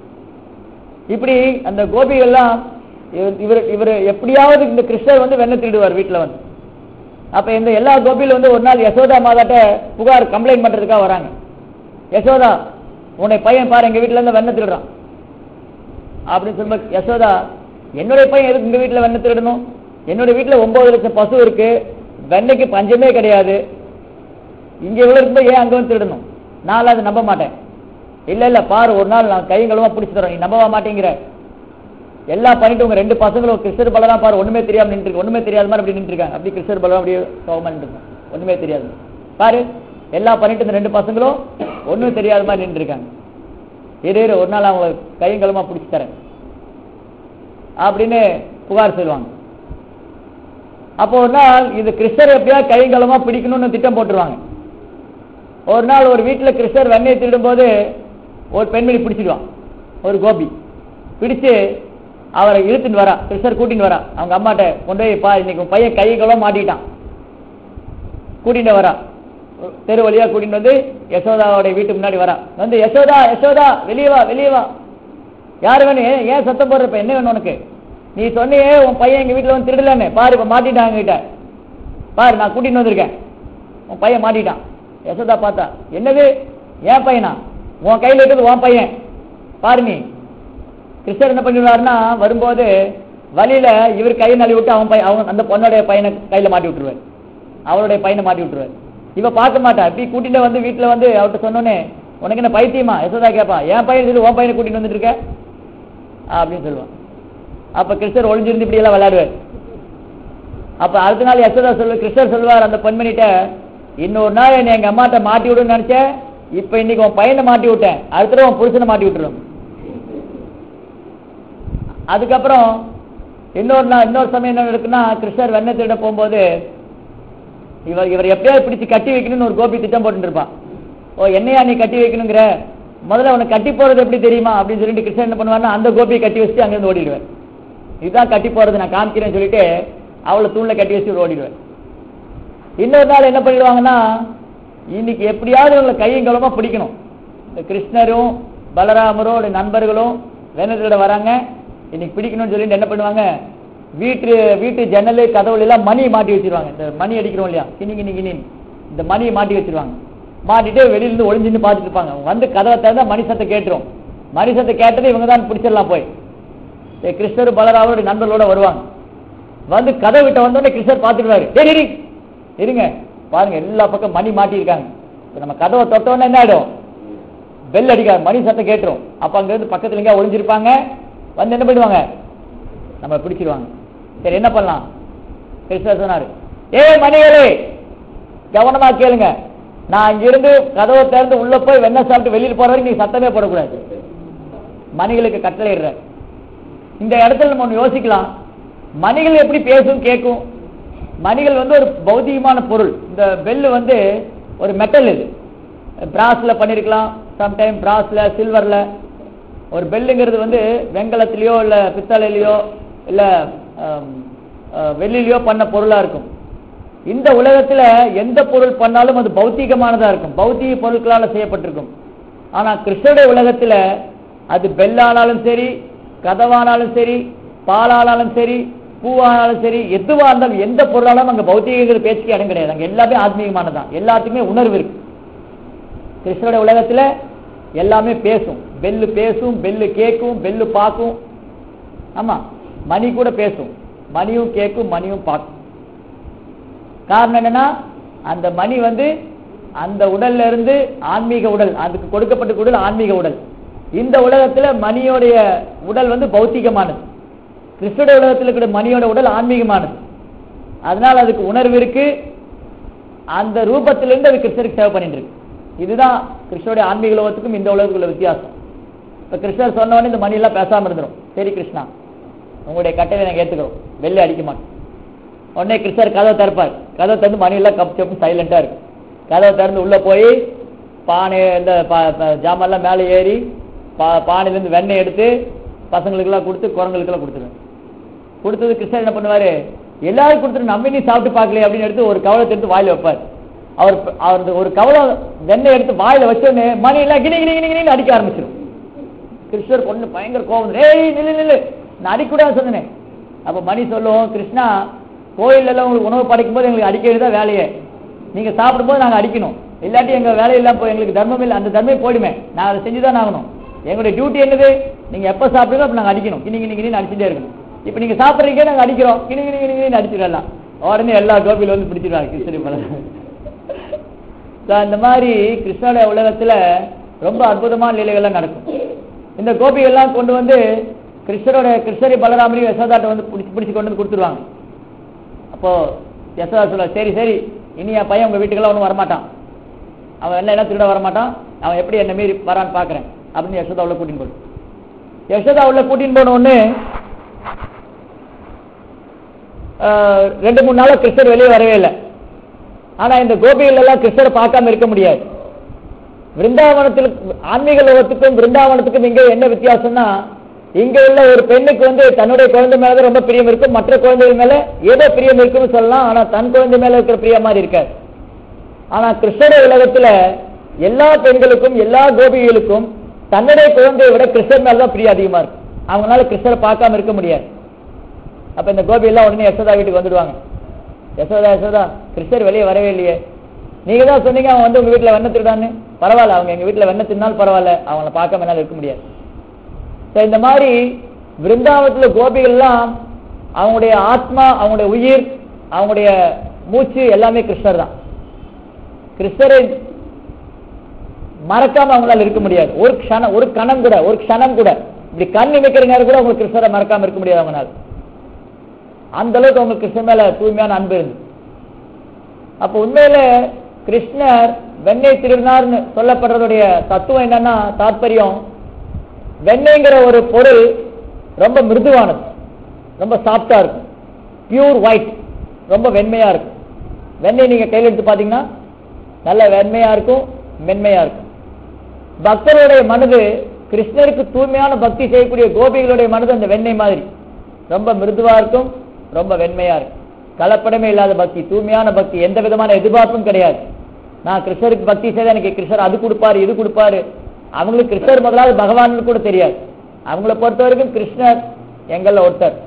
இப்படி அந்த கோபிகள்லாம் இவர் இவர் இவர் எப்படியாவது இந்த கிருஷ்ணர் வந்து வெண்ணெய் திருடுவார் வீட்டுல வந்து அப்ப இந்த எல்லா கோபியில வந்து ஒரு நாள் யசோதா மாதாட்ட புகார் கம்ப்ளைண்ட் பண்றதுக்காக வராங்க யசோதா உன்னை பையன் பாரு எங்க வீட்டுல இருந்து வெண்ணெய் திருடுறான் அப்படின்னு சொல்லும்போது யசோதா என்னுடைய பையன் எதுக்கு உங்க வீட்டுல வெண்ணெய் திருடணும் என்னுடைய வீட்டுல ஒன்பது லட்சம் பசு இருக்கு வெண்ணெய்க்கு பஞ்சமே கிடையாது இங்க இவ்வளவு இருக்கும்போது ஏன் அங்க வந்து திருடணும் நான் அதை நம்ப மாட்டேன் இல்ல இல்ல பாரு ஒரு நாள் நான் கைங்களமா பிடிச்சு தரோம் நீ நம்பவா மாட்டேங்கிற எல்லாம் பண்ணிட்டு உங்க ரெண்டு பசங்களும் கிருஷ்ணர் பலராம் பாரு ஒண்ணுமே தெரியாம நின்று இருக்கு ஒண்ணுமே தெரியாத மாதிரி அப்படி நின்று இருக்காங்க அப்படி கிருஷ்ணர் பலராம் அப்படியே சோகமா நின்று இருக்காங்க ஒண்ணுமே தெரியாது பாரு எல்லாம் பண்ணிட்டு இந்த ரெண்டு பசங்களும் ஒண்ணும் தெரியாத மாதிரி நின்று இருக்காங்க இரு இரு ஒரு நாள் அவங்க கையங்களமா பிடிச்சு தரேன் அப்படின்னு புகார் சொல்லுவாங்க அப்போ ஒரு நாள் இது கிருஷ்ணர் எப்படியா கையங்களமா பிடிக்கணும்னு திட்டம் போட்டுருவாங்க ஒரு நாள் ஒரு வீட்டுல கிருஷ்ணர் வெண்ணெய் திருடும்போது ஒரு பெண்மணி பிடிச்சிடுவான் ஒரு கோபி பிடிச்சு அவரை இழுத்துட்டு வரா கிருஷ்ணர் கூட்டிட்டு வரா அவங்க அம்மாட்ட கொண்டு போய் பா இன்னைக்கு உன் பையன் கைகளும் மாட்டிட்டான் கூட்டிட்டு வரா தெரு வழியா கூட்டிட்டு வந்து யசோதாவோட வீட்டு முன்னாடி வரா வந்து யசோதா யசோதா வெளியே வா வெளியே வா யார் வேணும் ஏன் ஏன் சத்தம் போடுறப்ப என்ன வேணும் உனக்கு நீ சொன்னியே உன் பையன் எங்க வீட்டுல வந்து திருடலன்னு பாரு இப்ப மாட்டிட்டான் என்கிட்ட பாரு நான் கூட்டிட்டு வந்திருக்கேன் உன் பையன் மாட்டிட்டான் யசோதா பார்த்தா என்னது ஏன் பையனா உன் கையில இருக்குது உன் பையன் பாரு நீ கிருஷ்ணர் என்ன பண்ணிடுவாருன்னா வரும்போது வழியில இவர் கையை நழுவி விட்டு அவன் பையன் அவன் அந்த பொண்ணுடைய பையனை கையில மாட்டி விட்டுருவார் அவளுடைய பையனை மாட்டி விட்டுருவார் இவ பார்க்க மாட்டா இப்படி கூட்டிட்டு வந்து வீட்டுல வந்து அவர்கிட்ட சொன்னோன்னே உனக்கு என்ன பைத்தியமா யசோதா கேப்பா என் பையன் சொல்லி உன் பையனை கூட்டிட்டு வந்துட்டு இருக்க அப்படின்னு சொல்லுவான் அப்ப கிருஷ்ணர் ஒளிஞ்சிருந்து இப்படி எல்லாம் விளையாடுவார் அப்ப அடுத்த நாள் யசோதா சொல்லு கிருஷ்ணர் சொல்லுவார் அந்த பெண்மணிட்ட இன்னொரு நாள் என்னை எங்க அம்மாட்ட மாட்டி விடுன்னு நினைச்சேன் இப்ப இன்னைக்கு உன் பையனை மாட்டி விட்டேன் அடுத்த தடவை உன் புருஷனை மாட்டி விட்டுரும் அதுக்கப்புறம் இன்னொரு நாள் இன்னொரு சமயம் என்ன இருக்குன்னா கிருஷ்ணர் வெண்ணெய் திருட போகும்போது இவர் இவர் எப்படியாவது பிடிச்சு கட்டி வைக்கணும்னு ஒரு கோபி திட்டம் போட்டுட்டு இருப்பான் ஓ என்னையா நீ கட்டி வைக்கணுங்கிற முதல்ல உனக்கு கட்டி போறது எப்படி தெரியுமா அப்படின்னு சொல்லிட்டு கிருஷ்ணன் என்ன பண்ணுவாருன்னா அந்த கோபியை கட்டி வச்சுட்டு அங்கிருந்து ஓடிடுவேன் இதுதான் கட்டி போறது நான் காமிக்கிறேன்னு சொல்லிட்டு அவளை தூண்ல கட்டி வச்சு ஓடிடுவேன் இன்னொரு நாள் என்ன பண்ணிடுவாங்கன்னா இன்னைக்கு எப்படியாவது உங்களை கையும் களமா பிடிக்கணும் இந்த கிருஷ்ணரும் பலராமரும் அவருடைய நண்பர்களும் வேணத்திட வராங்க இன்னைக்கு பிடிக்கணும்னு சொல்லிட்டு என்ன பண்ணுவாங்க வீட்டு வீட்டு ஜன்னலு கதவுல எல்லாம் மணி மாட்டி வச்சிருவாங்க இந்த மணி அடிக்கிறோம் இல்லையா கிணி கிணி கிணி இந்த மணியை மாட்டி வச்சிருவாங்க மாட்டிட்டு வெளியில இருந்து ஒளிஞ்சுன்னு பார்த்துட்டு இருப்பாங்க வந்து கதவை திறந்தா மணி சத்தம் கேட்டுரும் மணி சத்தம் கேட்டது இவங்க தான் பிடிச்சிடலாம் போய் சரி, கிருஷ்ணர் பலராமருடைய நண்பர்களோட வருவாங்க வந்து கதை விட்ட வந்தோடனே கிருஷ்ணர் பார்த்துடுவாரு டேய் டேய், டேய், இருங்க பாருங்க எல்லா பக்கம் மணி மாட்டி இருக்காங்க இப்ப நம்ம கதவை தொட்டோன்னே என்ன ஆயிடும் பெல் அடிக்காது மணி சத்தம் கேட்டுரும் அப்ப அங்க இருந்து பக்கத்துல எங்கேயா ஒளிஞ்சிருப்பாங்க வந்து என்ன பண்ணுவாங்க நம்ம பிடிச்சிருவாங்க சரி என்ன பண்ணலாம் கிருஷ்ணர் சொன்னாரு ஏய் மணிகளே கவனமா கேளுங்க நான் இங்கிருந்து கதவை திறந்து உள்ள போய் வெண்ணெய் சாப்பிட்டு வெளியில போற வரைக்கும் நீ சத்தமே போடக்கூடாது மணிகளுக்கு கட்டளை இந்த இடத்துல நம்ம ஒண்ணு யோசிக்கலாம் மணிகள் எப்படி பேசும் கேட்கும் மணிகள் வந்து ஒரு பௌதிகமான பொருள் இந்த பெல் வந்து ஒரு மெட்டல் இது பிராஸ்ல பண்ணிருக்கலாம் சம்டைம் பிராஸ்ல சில்வர்ல ஒரு பெல்லுங்கிறது வந்து வெங்கலத்திலயோ இல்ல பித்தளையிலயோ இல்ல ஆம், அஹ், வெள்ளிலயோ பண்ண பொருளா இருக்கும் இந்த உலகத்துல எந்த பொருள் பண்ணாலும் அது பௌத்திகமானதா இருக்கும் பௌத்திக பொருட்களால செய்யப்பட்டிருக்கும் ஆனா கிருஷ்ணருடைய உலகத்துல அது பெல்லானாலும் சரி கதவானாலும் சரி பாலானாலும் சரி பூவானாலும் சரி எதுவா இருந்தாலும் எந்த பொருளாலும் அங்க பௌத்திகங்கிற பேச்சுக்கு இடம் கிடையாது அங்க எல்லாமே ஆத்மீகமானதான் எல்லாத்துக்குமே உணர்வு இருக்கு கிருஷ்ணருடைய உலகத்துல எல்லாமே பேசும் பெல்லு பேசும் பெல்லு கேட்கும் பெல்லு பார்க்கும் ஆமா மணி கூட பேசும் மணியும் கேட்கும் மணியும் பார்க்கும் காரணம் என்னன்னா அந்த மணி வந்து அந்த உடல்ல இருந்து ஆன்மீக உடல் அதுக்கு கொடுக்கப்பட்ட உடல் ஆன்மீக உடல் இந்த உலகத்துல மணியோடைய உடல் வந்து பௌத்திகமானது கிறிஸ்துடைய உலகத்தில் இருக்கிற மணியோட உடல் ஆன்மீகமானது அதனால அதுக்கு உணர்வு இருக்கு அந்த ரூபத்திலிருந்து அது கிருஷ்ணருக்கு சேவை பண்ணிட்டு இருக்கு இதுதான் கிருஷ்ணருடைய ஆன்மீக உலகத்துக்கும் இந்த உலகத்துக்குள்ள வித்தியாசம் இப்ப கிருஷ்ணர் சொன்ன உடனே இந்த மணி எல்லாம் பேசாம இருந்துரும் சரி கிருஷ்ணா உங்களுடைய கட்டளை நாங்க ஏத்துக்கிறோம் வெளில அடிக்க மாட்டோம் உடனே கிருஷ்ணர் கதவை திறப்பார் கதவை திறந்து மணி எல்லாம் கப் சப்பு சைலண்டா இருக்கு கதவை திறந்து உள்ள போய் பானை இந்த பா- பா- ஜாமான்லாம் மேலே ஏறி பா பானையிலேருந்து வெண்ணெய் எடுத்து பசங்களுக்கெல்லாம் கொடுத்து குரங்களுக்கெல்லாம் கொடுத்துருவேன் கொடுத்தது கிருஷ்ணர் என்ன பண்ணுவாரு எல்லாரும் கொடுத்துட்டு நம்ம நீ சாப்பிட்டு பார்க்கலையே அப்படின்னு எடுத்து ஒரு கவலத்தை எடுத்து வாயில வைப்பார் அவர் அவர் ஒரு கவலம் வெண்ணெய் எடுத்து வாயில வச்சோடனே மணி எல்லாம் கிணி கிணி கிணி கிணின்னு அடிக்க ஆரம்பிச்சிடும் கிருஷ்ணர் கொண்டு பயங்கர கோபம் வந்துரும். ஏய் நில்லு நில்லு நான் அடிக்கூடாது சொன்னேன் அப்ப மணி சொல்லும் கிருஷ்ணா கோயில்ல எல்லாம் உங்களுக்கு உணவு படைக்கும் போது எங்களுக்கு அடிக்க வேண்டியதான் வேலையே நீங்க சாப்பிடும்போது நாங்க அடிக்கணும் இல்லாட்டி எங்க வேலையெல்லாம் போய் எங்களுக்கு தர்மம் இல்லை அந்த தர்மம் போயிடுமே நான் அதை செஞ்சுதான் ஆகணும் எங்களுடைய டியூட்டி என்னது நீங்க எப்ப சாப்பிடுங்க அப்ப நாங்க அடிக்கணும் கிணி கிணி கிணி அடிச்சுட்டே இருக்கணும் இப்ப நீங்க சாப்பிடுறீங்க நாங்க அடிக்கிறோம் கிணி கிணி கிணி கிணி அடிச்சிடலாம் உடனே எல்லா கோபியில வந்து பிடிச்சிடுவாங்க கிருஷ்ணரி பல So, அந்த மாதிரி கிருஷ்ணனுடைய உலகத்துல ரொம்ப அற்புதமான லீலைகள்லாம் நடக்கும் இந்த கோபிகள்லாம் கொண்டு வந்து கிருஷ்ணரோட கிருஷ்ணரி பலராமரையும் யசோதாட்ட வந்து பிடிச்சி பிடிச்சி கொண்டு வந்து கொடுத்துருவாங்க அப்போ யசோதா சொல்ல சரி சரி இனி என் பையன் உங்க வீட்டுக்கெல்லாம் ஒன்றும் வரமாட்டான் அவன் என்ன என்ன திருட வரமாட்டான் அவன் எப்படி என்ன மீறி வரான்னு பார்க்கறேன் அப்படின்னு யசோதா உள்ள கூட்டின்னு போடு யசோதா உள்ள கூட்டின்னு போன உடனே ஆஹ், ரெண்டு மூணு நாளா கிருஷ்ணர் வெளியே வரவே இல்லை ஆனா இந்த கோபிகள் எல்லாம் கிருஷ்ணரை பார்க்காம இருக்க முடியாது விருந்தாவனத்தில் ஆன்மீக லோகத்துக்கும் விருந்தாவனத்துக்கும் இங்க என்ன வித்தியாசம்னா இங்க உள்ள ஒரு பெண்ணுக்கு வந்து தன்னுடைய குழந்தை மேலதான் ரொம்ப பிரியம் இருக்கும் மற்ற குழந்தைகள் மேல ஏதோ பிரியம் இருக்குன்னு சொல்லலாம் ஆனா தன் குழந்தை மேல இருக்கிற பிரியம் மாதிரி இருக்காது ஆனா கிருஷ்ணருடைய உலகத்துல எல்லா பெண்களுக்கும் எல்லா கோபிகளுக்கும் தன்னுடைய குழந்தையை விட கிருஷ்ணர் மேல தான் பிரியம் அதிகமா இருக்கும் அவங்களால கிருஷ்ணரை பார்க்காம இருக்க முடியாது அப்ப இந்த கோபி எல்லாம் உடனே யசோதா வீட்டுக்கு வந்துடுவாங்க யசோதா யசோதா கிருஷ்ணர் வெளியே வரவே இல்லையே நீங்க தான் சொன்னீங்க அவன் வந்து உங்க வீட்டுல வெண்ணெய் திருடான்னு பரவாயில்ல அவங்க எங்க வீட்டுல வெண்ணெய் தின்னாலும் பரவாயில்ல அவங்கள பார்க்காம என்னால இருக்க முடியாது So, இந்த மாதிரி விருந்தாவனத்துல கோபிகள்லாம் அவங்களுடைய ஆத்மா அவங்களுடைய உயிர் அவங்களுடைய மூச்சு எல்லாமே கிருஷ்ணர் தான் கிருஷ்ணரை மறக்காம அவங்களால இருக்க முடியாது ஒரு க்ஷணம் ஒரு கணம் கூட ஒரு க்ஷணம் கூட இப்படி கண் நினைக்கிற நேரம் கூட அவங்க கிருஷ்ணரை மறக்காம இருக்க முடியாது அவங்களால அந்த அளவுக்கு அவங்க கிருஷ்ணன் மேல தூய்மையான அன்பு இருந்து அப்ப உண்மையில கிருஷ்ணர் வெண்ணெய் திருடினார்னு சொல்லப்படுறதுடைய தத்துவம் என்னன்னா தாற்பயம் வெண்ணெய்ங்கிற ஒரு பொருள் ரொம்ப மிருதுவானது ரொம்ப சாஃப்டா இருக்கும் பியூர் ஒயிட் ரொம்ப வெண்மையா இருக்கும் வெண்ணெய் நீங்க கையில் எடுத்து பாத்தீங்கன்னா நல்ல வெண்மையா இருக்கும் மென்மையா இருக்கும் பக்தருடைய மனது கிருஷ்ணருக்கு தூய்மையான பக்தி செய்யக்கூடிய கோபிகளுடைய மனது அந்த வெண்ணெய் மாதிரி ரொம்ப மிருதுவா இருக்கும் ரொம்ப வெண்மையா இருக்கும் கலப்படமே இல்லாத பக்தி தூய்மையான பக்தி எந்த விதமான எதிர்பார்ப்பும் கிடையாது நான் கிருஷ்ணருக்கு பக்தி செய்த எனக்கு கிருஷ்ணர் அது கொடுப்பாரு இது கொடுப்பாரு அவங்களுக்கு கிருஷ்ணர் முதலாவது பகவான் கூட தெரியாது அவங்கள பொறுத்த வரைக்கும் கிருஷ்ணர் எங்கள ஒருத்தர்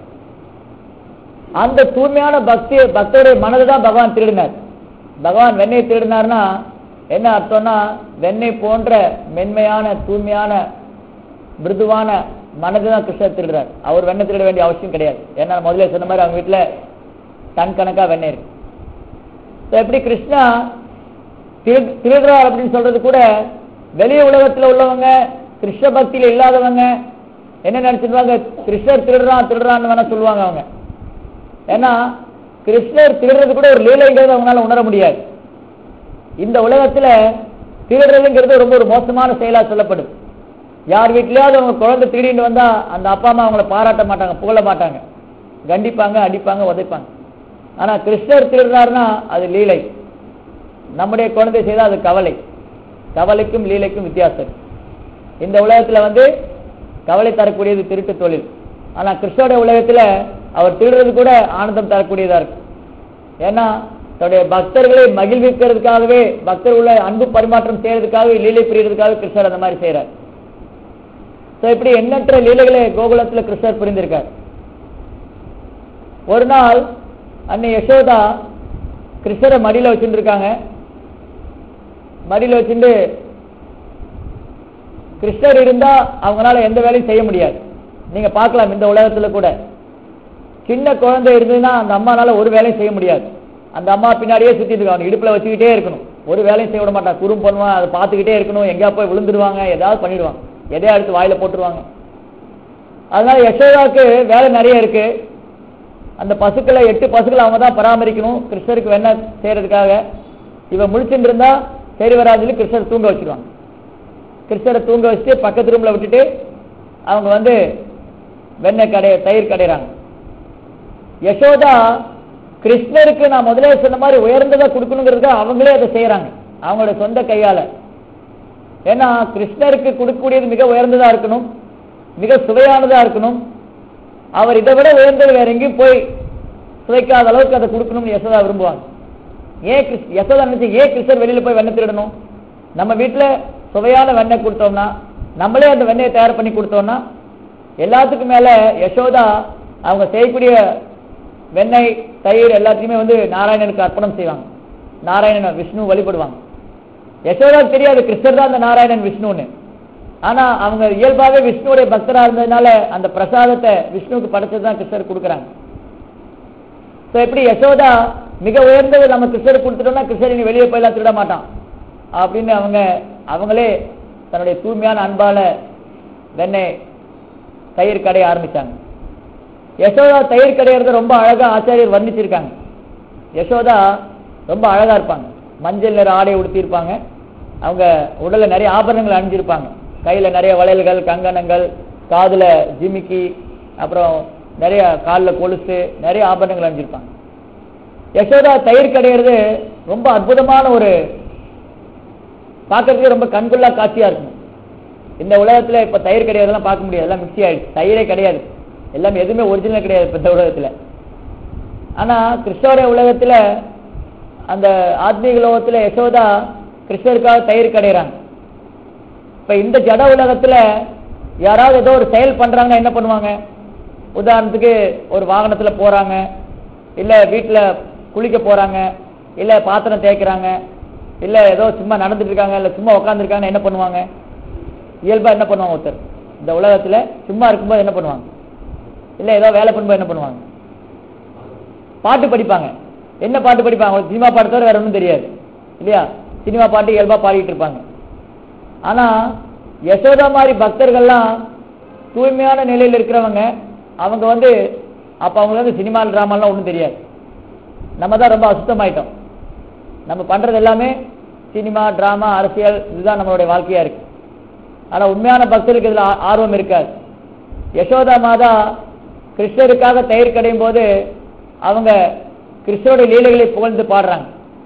அந்த தூய்மையான பக்தி பக்தருடைய மனதை தான் பகவான் திருடினார் பகவான் வெண்ணெய் திருடினார்னா என்ன அர்த்தம்னா வெண்ணெய் போன்ற மென்மையான தூய்மையான மிருதுவான மனதை தான் கிருஷ்ணர் திருடுறார் அவர் வெண்ணெய் திருட வேண்டிய அவசியம் கிடையாது ஏன்னா முதல்ல சொன்ன மாதிரி அவங்க வீட்டுல டன் கணக்கா வெண்ணெய் இருக்கு So, எப்படி கிருஷ்ணா திரு- திருடுறார் அப்படின்னு சொல்றது கூட வெளி உலகத்துல உள்ளவங்க கிருஷ்ண பக்தியில இல்லாதவங்க என்ன நினைச்சிருவாங்க கிருஷ்ணர் திருடுறான் திருடுறான்னு வேணா சொல்லுவாங்க அவங்க ஏன்னா கிருஷ்ணர் திருடுறது கூட ஒரு லீலைங்கிறது அவங்களால உணர முடியாது இந்த உலகத்துல திருடுறதுங்கிறது ரொம்ப ஒரு மோசமான செயலா சொல்லப்படுது யார் வீட்லயாவது அவங்க குழந்தை திருடிட்டு வந்தா அந்த அப்பா அம்மா அவங்கள பாராட்ட மாட்டாங்க புகழ மாட்டாங்க கண்டிப்பாங்க அடிப்பாங்க உதைப்பாங்க ஆனா கிருஷ்ணர் திருடுறாருன்னா அது லீலை நம்முடைய குழந்தை செய்தால் அது கவலை கவலைக்கும் லீலைக்கும் வித்தியாசம் இருக்கு. இந்த உலகத்துல வந்து கவலை தரக்கூடியது திருட்டு தொழில் ஆனா கிருஷ்ணருடைய உலகத்துல அவர் திருடுறது கூட ஆனந்தம் தரக்கூடியதா இருக்கு ஏன்னா தன்னுடைய பக்தர்களை மகிழ்விக்கிறதுக்காகவே பக்தர் உள்ள அன்பு பரிமாற்றம் செய்யறதுக்காகவே லீலை புரியறதுக்காக கிருஷ்ணர் அந்த மாதிரி செய்யறார் So, இப்படி எண்ணற்ற லீலைகளை கோகுலத்துல கிருஷ்ணர் புரிந்திருக்கார் ஒரு நாள் அன்னை யசோதா கிருஷ்ணரை மடியில வச்சுட்டு இருக்காங்க மடியில வச்சுட்டு கிருஷ்ணர் இருந்தா அவங்களால எந்த வேலையும் செய்ய முடியாது நீங்க பார்க்கலாம் இந்த உலகத்துல கூட சின்ன குழந்தை இருந்ததுன்னா அந்த அம்மானால ஒரு வேலையும் செய்ய முடியாது அந்த அம்மா பின்னாடியே சுத்திட்டு இருக்காங்க இடுப்புல வச்சுக்கிட்டே இருக்கணும் ஒரு வேலையும் செய்ய விட மாட்டாங்க குறும் பண்ணுவான் அதை பார்த்துக்கிட்டே இருக்கணும் எங்கேயா போய் விழுந்துருவாங்க ஏதாவது பண்ணிடுவாங்க எதையா எடுத்து வாயில போட்டுருவாங்க அதனால யசோதாவுக்கு வேலை நிறைய இருக்கு அந்த பசுக்களை எட்டு பசுக்களை அவங்க தான் பராமரிக்கணும் கிருஷ்ணருக்கு வெண்ணெய் செய்யறதுக்காக இவன் முழிச்சுட்டு இருந்தா சரி வராதுன்னு கிருஷ்ணர் தூங்க வச்சிருவாங்க கிருஷ்ணரை தூங்க வச்சுட்டு பக்கத்து ரூம்ல விட்டுட்டு அவங்க வந்து வெண்ணெய் கடை தயிர் கடைறாங்க யசோதா கிருஷ்ணருக்கு நான் முதலே சொன்ன மாதிரி உயர்ந்ததா கொடுக்கணுங்கிறதுக்காக அவங்களே அதை செய்யறாங்க அவங்களோட சொந்த கையால ஏன்னா கிருஷ்ணருக்கு கொடுக்கக்கூடியது மிக உயர்ந்ததா இருக்கணும் மிக சுவையானதா இருக்கணும் அவர் இதை விட உயர்ந்தது வேற எங்கேயும் போய் சுவைக்காத அளவுக்கு அதை கொடுக்கணும்னு யசோதா விரும்புவாங்க ஏன் கிருஷ்- யசோதா நினைச்சு ஏன் கிருஷ்ணர் வெளியில போய் வெண்ணெய் திருடணும் நம்ம வீட்டுல சுவையான வெண்ணெய் கொடுத்தோம்னா நம்மளே அந்த வெண்ணெயை தயார் பண்ணி கொடுத்தோம்னா எல்லாத்துக்கும் மேல யசோதா அவங்க செய்யக்கூடிய வெண்ணெய் தயிர் எல்லாத்தையுமே வந்து நாராயணனுக்கு அர்ப்பணம் செய்வாங்க நாராயணன் விஷ்ணு வழிபடுவாங்க யசோதாவுக்கு தெரியாது கிருஷ்ணர் தான் அந்த நாராயணன் விஷ்ணுன்னு ஆனா அவங்க இயல்பாவே விஷ்ணுவுடைய பக்தரா இருந்ததுனால அந்த பிரசாதத்தை விஷ்ணுவுக்கு படைச்சது தான் கிருஷ்ணர் கொடுக்குறாங்க ஸோ எப்படி யசோதா மிக உயர்ந்தது நம்ம கிருஷ்ணருக்கு கொடுத்துட்டோம்னா கிருஷ்ணர் இனி வெளியே போயெல்லாம் திருட மாட்டான் அப்படின்னு அவங்க அவங்களே தன்னுடைய தூய்மையான அன்பால வெண்ணெய் தயிர் கடைய ஆரம்பிச்சாங்க யசோதா தயிர் கடையிறத ரொம்ப அழகா ஆச்சாரியர் வர்ணிச்சிருக்காங்க யசோதா ரொம்ப அழகா இருப்பாங்க மஞ்சள் நிற ஆடை உடுத்தியிருப்பாங்க அவங்க உடல்ல நிறைய ஆபரணங்கள் அணிஞ்சிருப்பாங்க கையில நிறைய வளையல்கள் கங்கணங்கள் காதுல ஜிமிக்கி அப்புறம் நிறைய காலில் கொலுசு நிறைய ஆபரணங்கள் அணிஞ்சிருப்பாங்க யசோதா தயிர் கடையிறது ரொம்ப அற்புதமான ஒரு பார்க்கறதுக்கு ரொம்ப கண்கொள்ளா காட்சியா இருக்கும் இந்த உலகத்துல இப்ப தயிர் கிடையாதுலாம் பார்க்க முடியாது எல்லாம் மிக்சி ஆயிடுச்சு தயிரே கிடையாது எல்லாம் எதுவுமே ஒரிஜினல் கிடையாது இப்ப இந்த உலகத்துல ஆனா கிருஷ்ணருடைய உலகத்துல அந்த ஆத்மீக லோகத்துல யசோதா கிருஷ்ணருக்காக தயிர் கடையிறாங்க இப்ப இந்த ஜட உலகத்துல யாராவது ஏதோ ஒரு செயல் பண்றாங்கன்னா என்ன பண்ணுவாங்க உதாரணத்துக்கு ஒரு வாகனத்துல போறாங்க இல்ல வீட்டுல குளிக்க போறாங்க இல்ல பாத்திரம் தேய்க்கிறாங்க இல்ல ஏதோ சும்மா நடந்துட்டு இருக்காங்க இல்ல சும்மா உட்காந்துருக்காங்க என்ன பண்ணுவாங்க இயல்பா என்ன பண்ணுவாங்க ஒருத்தர் இந்த உலகத்துல சும்மா இருக்கும்போது என்ன பண்ணுவாங்க இல்ல ஏதோ வேலை பண்ணும்போது என்ன பண்ணுவாங்க பாட்டு படிப்பாங்க என்ன பாட்டு படிப்பாங்க அவங்களுக்கு சினிமா பாட்டு தவிர வேற ஒன்றும் தெரியாது இல்லையா சினிமா பாட்டு இயல்பா பாடிட்டு இருப்பாங்க ஆனா யசோதா மாதிரி பக்தர்கள்லாம் தூய்மையான நிலையில் இருக்கிறவங்க அவங்க வந்து அப்ப அவங்களுக்கு வந்து சினிமா டிராமாலாம் ஒன்றும் தெரியாது நம்ம தான் ரொம்ப அசுத்தமாயிட்டோம் நம்ம பண்றது எல்லாமே சினிமா டிராமா அரசியல் இதுதான் நம்மளுடைய வாழ்க்கையா இருக்கு ஆனா உண்மையான பக்தருக்கு இதுல ஆ- ஆர்வம் இருக்காது யசோதா மாதா கிருஷ்ணருக்காக தயிர் கடையும் போது அவங்க கிருஷ்ணருடைய லீலைகளை புகழ்ந்து பாடுறாங்க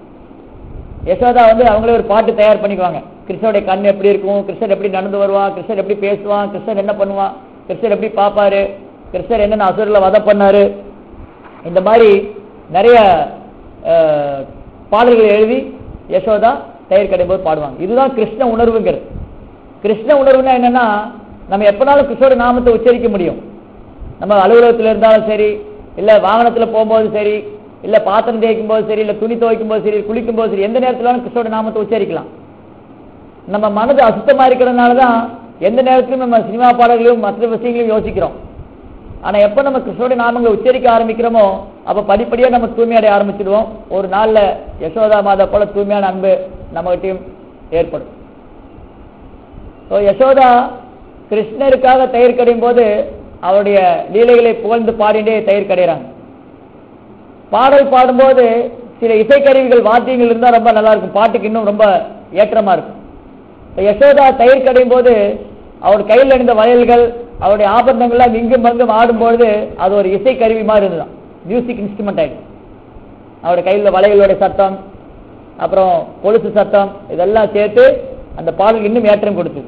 யசோதா வந்து அவங்களே ஒரு பாட்டு தயார் பண்ணிக்குவாங்க கிருஷ்ணருடைய கண் எப்படி இருக்கும் கிருஷ்ணர் எப்படி நடந்து வருவான் கிருஷ்ணர் எப்படி பேசுவான் கிருஷ்ணர் என்ன பண்ணுவான் கிருஷ்ணர் எப்படி பார்ப்பாரு கிருஷ்ணர் என்னென்ன அசுரர்களை வதை பண்ணாரு இந்த மாதிரி நிறைய அஹ், பாடல்கள் எழுதி யசோதா தயிர் கடையும் போது பாடுவாங்க இதுதான் கிருஷ்ண உணர்வுங்கிறது கிருஷ்ண உணர்வுனா என்னன்னா நம்ம எப்பனாலும் கிருஷ்ணோட நாமத்தை உச்சரிக்க முடியும் நம்ம அலுவலகத்துல இருந்தாலும் சரி இல்ல வாகனத்துல போகும்போது சரி இல்ல பாத்திரம் தேய்க்கும் போது சரி இல்ல துணி துவைக்கும் போது சரி குளிக்கும் போது சரி எந்த நேரத்துல கிருஷ்ணோட நாமத்தை உச்சரிக்கலாம் நம்ம மனது அசுத்தமா இருக்கிறதுனால தான் எந்த நேரத்திலும் நம்ம சினிமா பாடல்களையும் மற்ற விஷயங்களையும் யோசிக்கிறோம் ஆனா எப்ப நம்ம கிருஷ்ணோட நாமங்களை உச்சரிக்க ஆரம்பிக்கிறோமோ அப்ப படிப்படியா நம்ம தூய்மையடைய ஆரம்பிச்சிடுவோம் ஒரு நாள்ல யசோதா மாதா போல தூய்மையான அன்பு நம்மகிட்டயும் ஏற்படும் ஸோ யசோதா கிருஷ்ணருக்காக தயிர் கடையும் போது அவருடைய லீலைகளை புகழ்ந்து பாடிண்டே தயிர் கடைகிறாங்க பாடல் பாடும்போது சில இசைக்கருவிகள் வாத்தியங்கள் இருந்தா ரொம்ப நல்லா இருக்கும் பாட்டுக்கு இன்னும் ரொம்ப ஏற்றமா இருக்கும் இப்ப யசோதா தயிர் கடையும் போது அவர் கையில் இருந்த வயல்கள் அவருடைய ஆபரணங்கள்லாம் இங்கும் அங்கும் ஆடும்பொழுது அது ஒரு இசைக்கருவி மாதிரி இருந்ததுதான் மியூசிக் இன்ஸ்ட்ருமெண்ட் ஆயிடுச்சு அவருடைய கையில் வளையலுடைய சத்தம் அப்புறம் கொலுசு சத்தம் இதெல்லாம் சேர்த்து அந்த பாடலுக்கு இன்னும் ஏற்றம் கொடுத்தது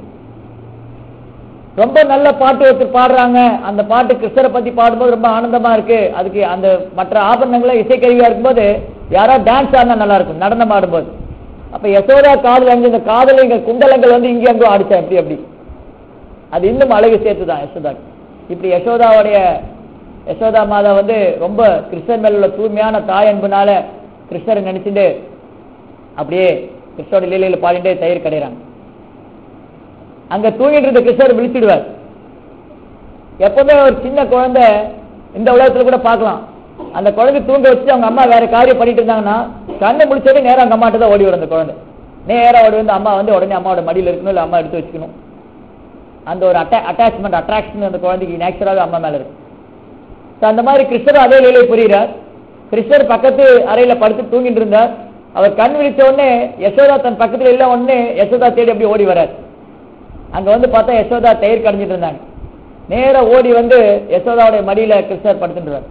ரொம்ப நல்ல பாட்டு ஒருத்தர் பாடுறாங்க அந்த பாட்டு கிருஷ்ணரை பத்தி பாடும்போது ரொம்ப ஆனந்தமா இருக்கு அதுக்கு அந்த மற்ற ஆபரணங்கள இசைக்கருவியா இருக்கும்போது யாரோ டான்ஸ் ஆடினா நல்லா இருக்கும் நடனம் ஆடும்போது அப்ப யசோதா காதல் அங்க இந்த காதலிங்க குண்டலங்கள் வந்து இங்கே அங்கோ ஆடிச்சா எப்படி அப்படி அது இன்னும் அழகு சேர்த்துதான் யசோதா இப்படி யசோதாவுடைய யசோதா மாதா வந்து ரொம்ப கிருஷ்ணர் மேல உள்ள தூய்மையான தாய் அன்புனால கிருஷ்ணரை நினைச்சுட்டு அப்படியே கிருஷ்ணோட லீலையில பாடிட்டே தயிர் கடைறாங்க அங்க தூங்கிட்டு இருந்த கிருஷ்ணர் விழிச்சிடுவார் எப்பவுமே ஒரு சின்ன குழந்தை இந்த உலகத்துல கூட பார்க்கலாம் அந்த குழந்தை தூங்க வச்சு அவங்க அம்மா வேற காரியம் பண்ணிட்டு இருந்தாங்கன்னா கண்ணை முடிச்சோடனே நேரா அவங்க அம்மாட்ட தான் ஓடி வரும் அந்த குழந்தை நேரா ஓடி வந்து அம்மா வந்து உடனே அம்மாவோட மடியில இருக்கணும் இல்ல அம்மா எடுத்து வச்சுக்கணும் அந்த ஒரு அட்டா அட்டாச்மெண்ட் அட்ராக்ஷன் அந்த குழந்தைக்கு நேச்சுரலாக அம்மா மேல இருக்கு So, அந்த மாதிரி கிருஷ்ணர் அதே நிலையை புரிகிறார் கிருஷ்ணர் பக்கத்து அறையில படுத்து தூங்கிட்டு இருந்தார் அவர் கண் விழிச்ச உடனே யசோதா தன் பக்கத்துல இல்ல உடனே யசோதா தேடி அப்படி ஓடி வரார் அங்க வந்து பார்த்தா யசோதா தயிர் கடைஞ்சிட்டு இருந்தாங்க நேரா ஓடி வந்து யசோதாவுடைய மடியில கிருஷ்ணர் படுத்துட்டுறார்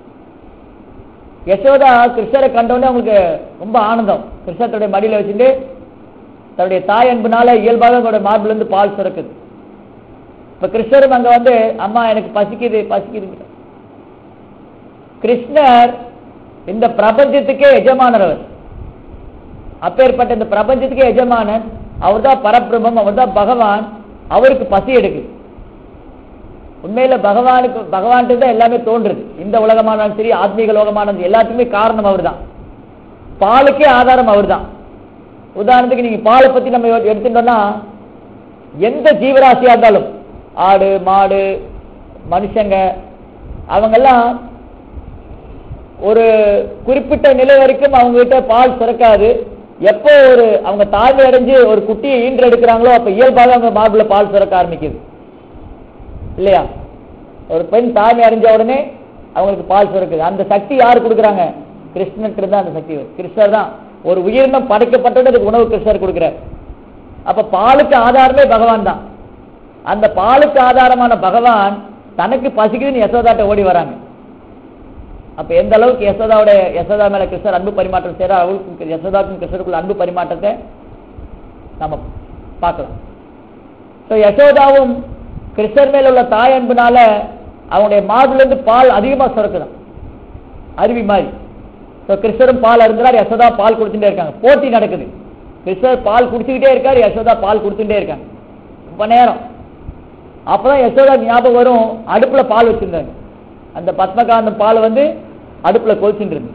யசோதா கிருஷ்ணரை கண்டோடனே அவங்களுக்கு ரொம்ப ஆனந்தம் கிருஷ்ணத்துடைய மடியில வச்சுட்டு தன்னுடைய தாய் அன்புனால இயல்பாக அவங்களோட மார்பில் இருந்து பால் சுரக்குது இப்ப கிருஷ்ணரும் அங்க வந்து அம்மா எனக்கு பசிக்குது பசிக்குது கிருஷ்ணர் இந்த பிரபஞ்சத்துக்கே எஜமானர் அவர் அப்பேற்பட்ட இந்த பிரபஞ்சத்துக்கே எஜமானன் அவர்தான் பரபிரம்மம் அவர்தான் பகவான் அவருக்கு பசி எடுக்குது உண்மையில பகவானுக்கு பகவான்ட்டு தான் எல்லாமே தோன்றுது இந்த உலகமானாலும் சரி ஆத்மீக லோகமானது எல்லாத்துக்குமே காரணம் அவர்தான் பாலுக்கே ஆதாரம் அவர்தான் உதாரணத்துக்கு நீங்க பாலை பத்தி நம்ம எடுத்துட்டோம்னா எந்த ஜீவராசியா இருந்தாலும் ஆடு மாடு மனுஷங்க அவங்கெல்லாம் ஒரு குறிப்பிட்ட நிலை வரைக்கும் அவங்க கிட்ட பால் சுரக்காது எப்போ ஒரு அவங்க தாழ்மை அடைஞ்சு ஒரு குட்டியை ஈன்று எடுக்கிறாங்களோ அப்ப இயல்பாக அவங்க மார்புல பால் சுரக்க ஆரம்பிக்குது இல்லையா ஒரு பெண் தாழ்மை அடைஞ்ச உடனே அவங்களுக்கு பால் சுரக்குது அந்த சக்தி யார் கொடுக்குறாங்க கிருஷ்ணனுக்கு தான் அந்த சக்தி வருது. கிருஷ்ணர் தான் ஒரு உயிரினம் படைக்கப்பட்டது அதுக்கு உணவு கிருஷ்ணர் கொடுக்கிறார் அப்ப பாலுக்கு ஆதாரமே பகவான் தான் அந்த பாலுக்கு ஆதாரமான பகவான் தனக்கு பசிக்குதுன்னு யசோதாட்ட ஓடி வராங்க அப்ப எந்த அளவுக்கு யசோதாவோட யசோதா மேல கிருஷ்ணர் அன்பு பரிமாற்றம் செய்யற அவளுக்கும் யசோதாக்கும் கிருஷ்ணருக்குள்ள அன்பு பரிமாற்றத்தை நம்ம பார்க்கலாம் ஸோ யசோதாவும் கிருஷ்ணர் மேல உள்ள தாய் அன்புனால அவங்களுடைய மார்புல இருந்து பால் அதிகமா சுரக்குதான் அருவி மாதிரி ஸோ கிருஷ்ணரும் பால் அருந்துறார் யசோதா பால் கொடுத்துட்டே இருக்காங்க போட்டி நடக்குது கிருஷ்ணர் பால் குடிச்சுக்கிட்டே இருக்காரு யசோதா பால் கொடுத்துட்டே இருக்காங்க ரொம்ப நேரம் அப்பதான் யசோதா ஞாபகம் வரும் அடுப்புல பால் வச்சிருந்தாங்க அந்த பத்மகாந்தம் பால் வந்து அடுப்புல கொதிச்சுட்டு இருந்து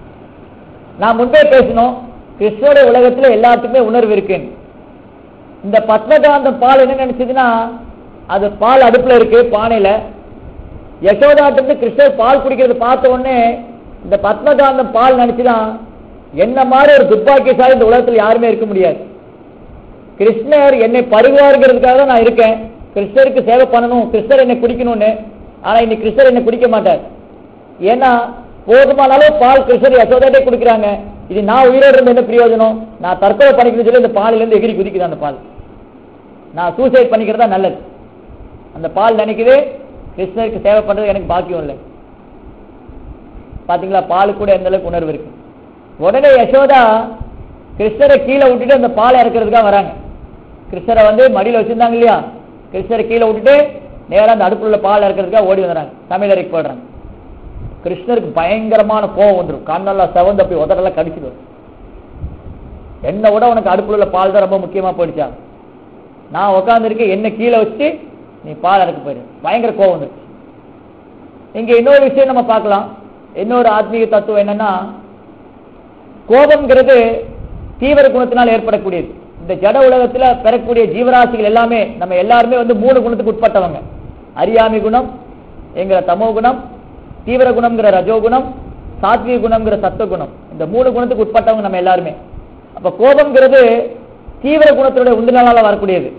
நான் முன்பே பேசினோம் கிருஷ்ணோட உலகத்துல எல்லாத்துக்குமே உணர்வு இருக்குன்னு இந்த பத்மகாந்தம் பால் என்ன நினைச்சதுன்னா அது பால் அடுப்புல இருக்கு பானையில யசோதாட்டு கிருஷ்ணர் பால் குடிக்கிறது பார்த்த உடனே இந்த பத்மகாந்தம் பால் நினைச்சுதான் என்ன மாதிரி ஒரு துப்பாக்கியசாலி இந்த உலகத்துல யாருமே இருக்க முடியாது கிருஷ்ணர் என்னை பருகுவாருங்கிறதுக்காக தான் நான் இருக்கேன் கிருஷ்ணருக்கு சேவை பண்ணணும் கிருஷ்ணர் என்னை குடிக்கணும்னு ஆனா இன்னைக்கு கிருஷ்ணர் என்னை குடிக்க மாட்டார் ஏன்னா போதுமான அளவு பால் கிருஷ்ணர் யசோதாட்டே குடிக்கிறாங்க இது நான் உயிரோடு இருந்த என்ன பிரயோஜனம் நான் தற்கொலை பண்ணிக்கணும்னு சொல்லி இந்த பாலில இருந்து எகிரி குதிக்குது அந்த பால் நான் சூசைட் பண்ணிக்கிறதா நல்லது அந்த பால் நினைக்குது கிருஷ்ணருக்கு சேவை பண்றது எனக்கு பாக்கியம் இல்லை பாத்தீங்களா பால் கூட எந்த அளவுக்கு உணர்வு இருக்கு உடனே யசோதா கிருஷ்ணரை கீழே விட்டுட்டு அந்த பால் இறக்குறதுக்காக வராங்க கிருஷ்ணரை வந்து மடியில வச்சிருந்தாங்க இல்லையா கிருஷ்ணரை கீழே விட்டுட்டு நேரா அந்த அடுப்புல உள்ள பால் இறக்குறதுக்காக ஓடி வந்துறாங்க சமையலறைக்கு போடுறாங்க கிருஷ்ணருக்கு பயங்கரமான கோவம் வந்துடும் கண்ணெல்லாம் செவந்து அப்படி உதடெல்லாம் கடிச்சிடும் என்னை விட உனக்கு அடுப்புல உள்ள பால் தான் ரொம்ப முக்கியமா போயிடுச்சா நான் உட்காந்துருக்கேன் என்ன கீழே வச்சு நீ பால் இறக்க போயிடு பயங்கர கோவம் வந்துருச்சு இங்க இன்னொரு விஷயம் நம்ம பார்க்கலாம் இன்னொரு ஆத்மீக தத்துவம் என்னன்னா கோபம்ங்கிறது தீவிர குணத்தினால் ஏற்படக்கூடியது இந்த ஜட உலகத்துல பெறக்கூடிய ஜீவராசிகள் எல்லாமே நம்ம எல்லாருமே வந்து மூணு குணத்துக்கு உட்பட்டவங்க அறியாமை குணம் என்கிற தமோ குணம் தீவிர குணம்ங்கிற ரஜோகுணம் சாத்விக குணம்ங்கிற சத்துவ குணம் இந்த மூணு குணத்துக்கு உட்பட்டவங்க நம்ம எல்லாருமே அப்ப கோபம்ங்கிறது தீவிர குணத்தினுடைய உந்துனால வரக்கூடியது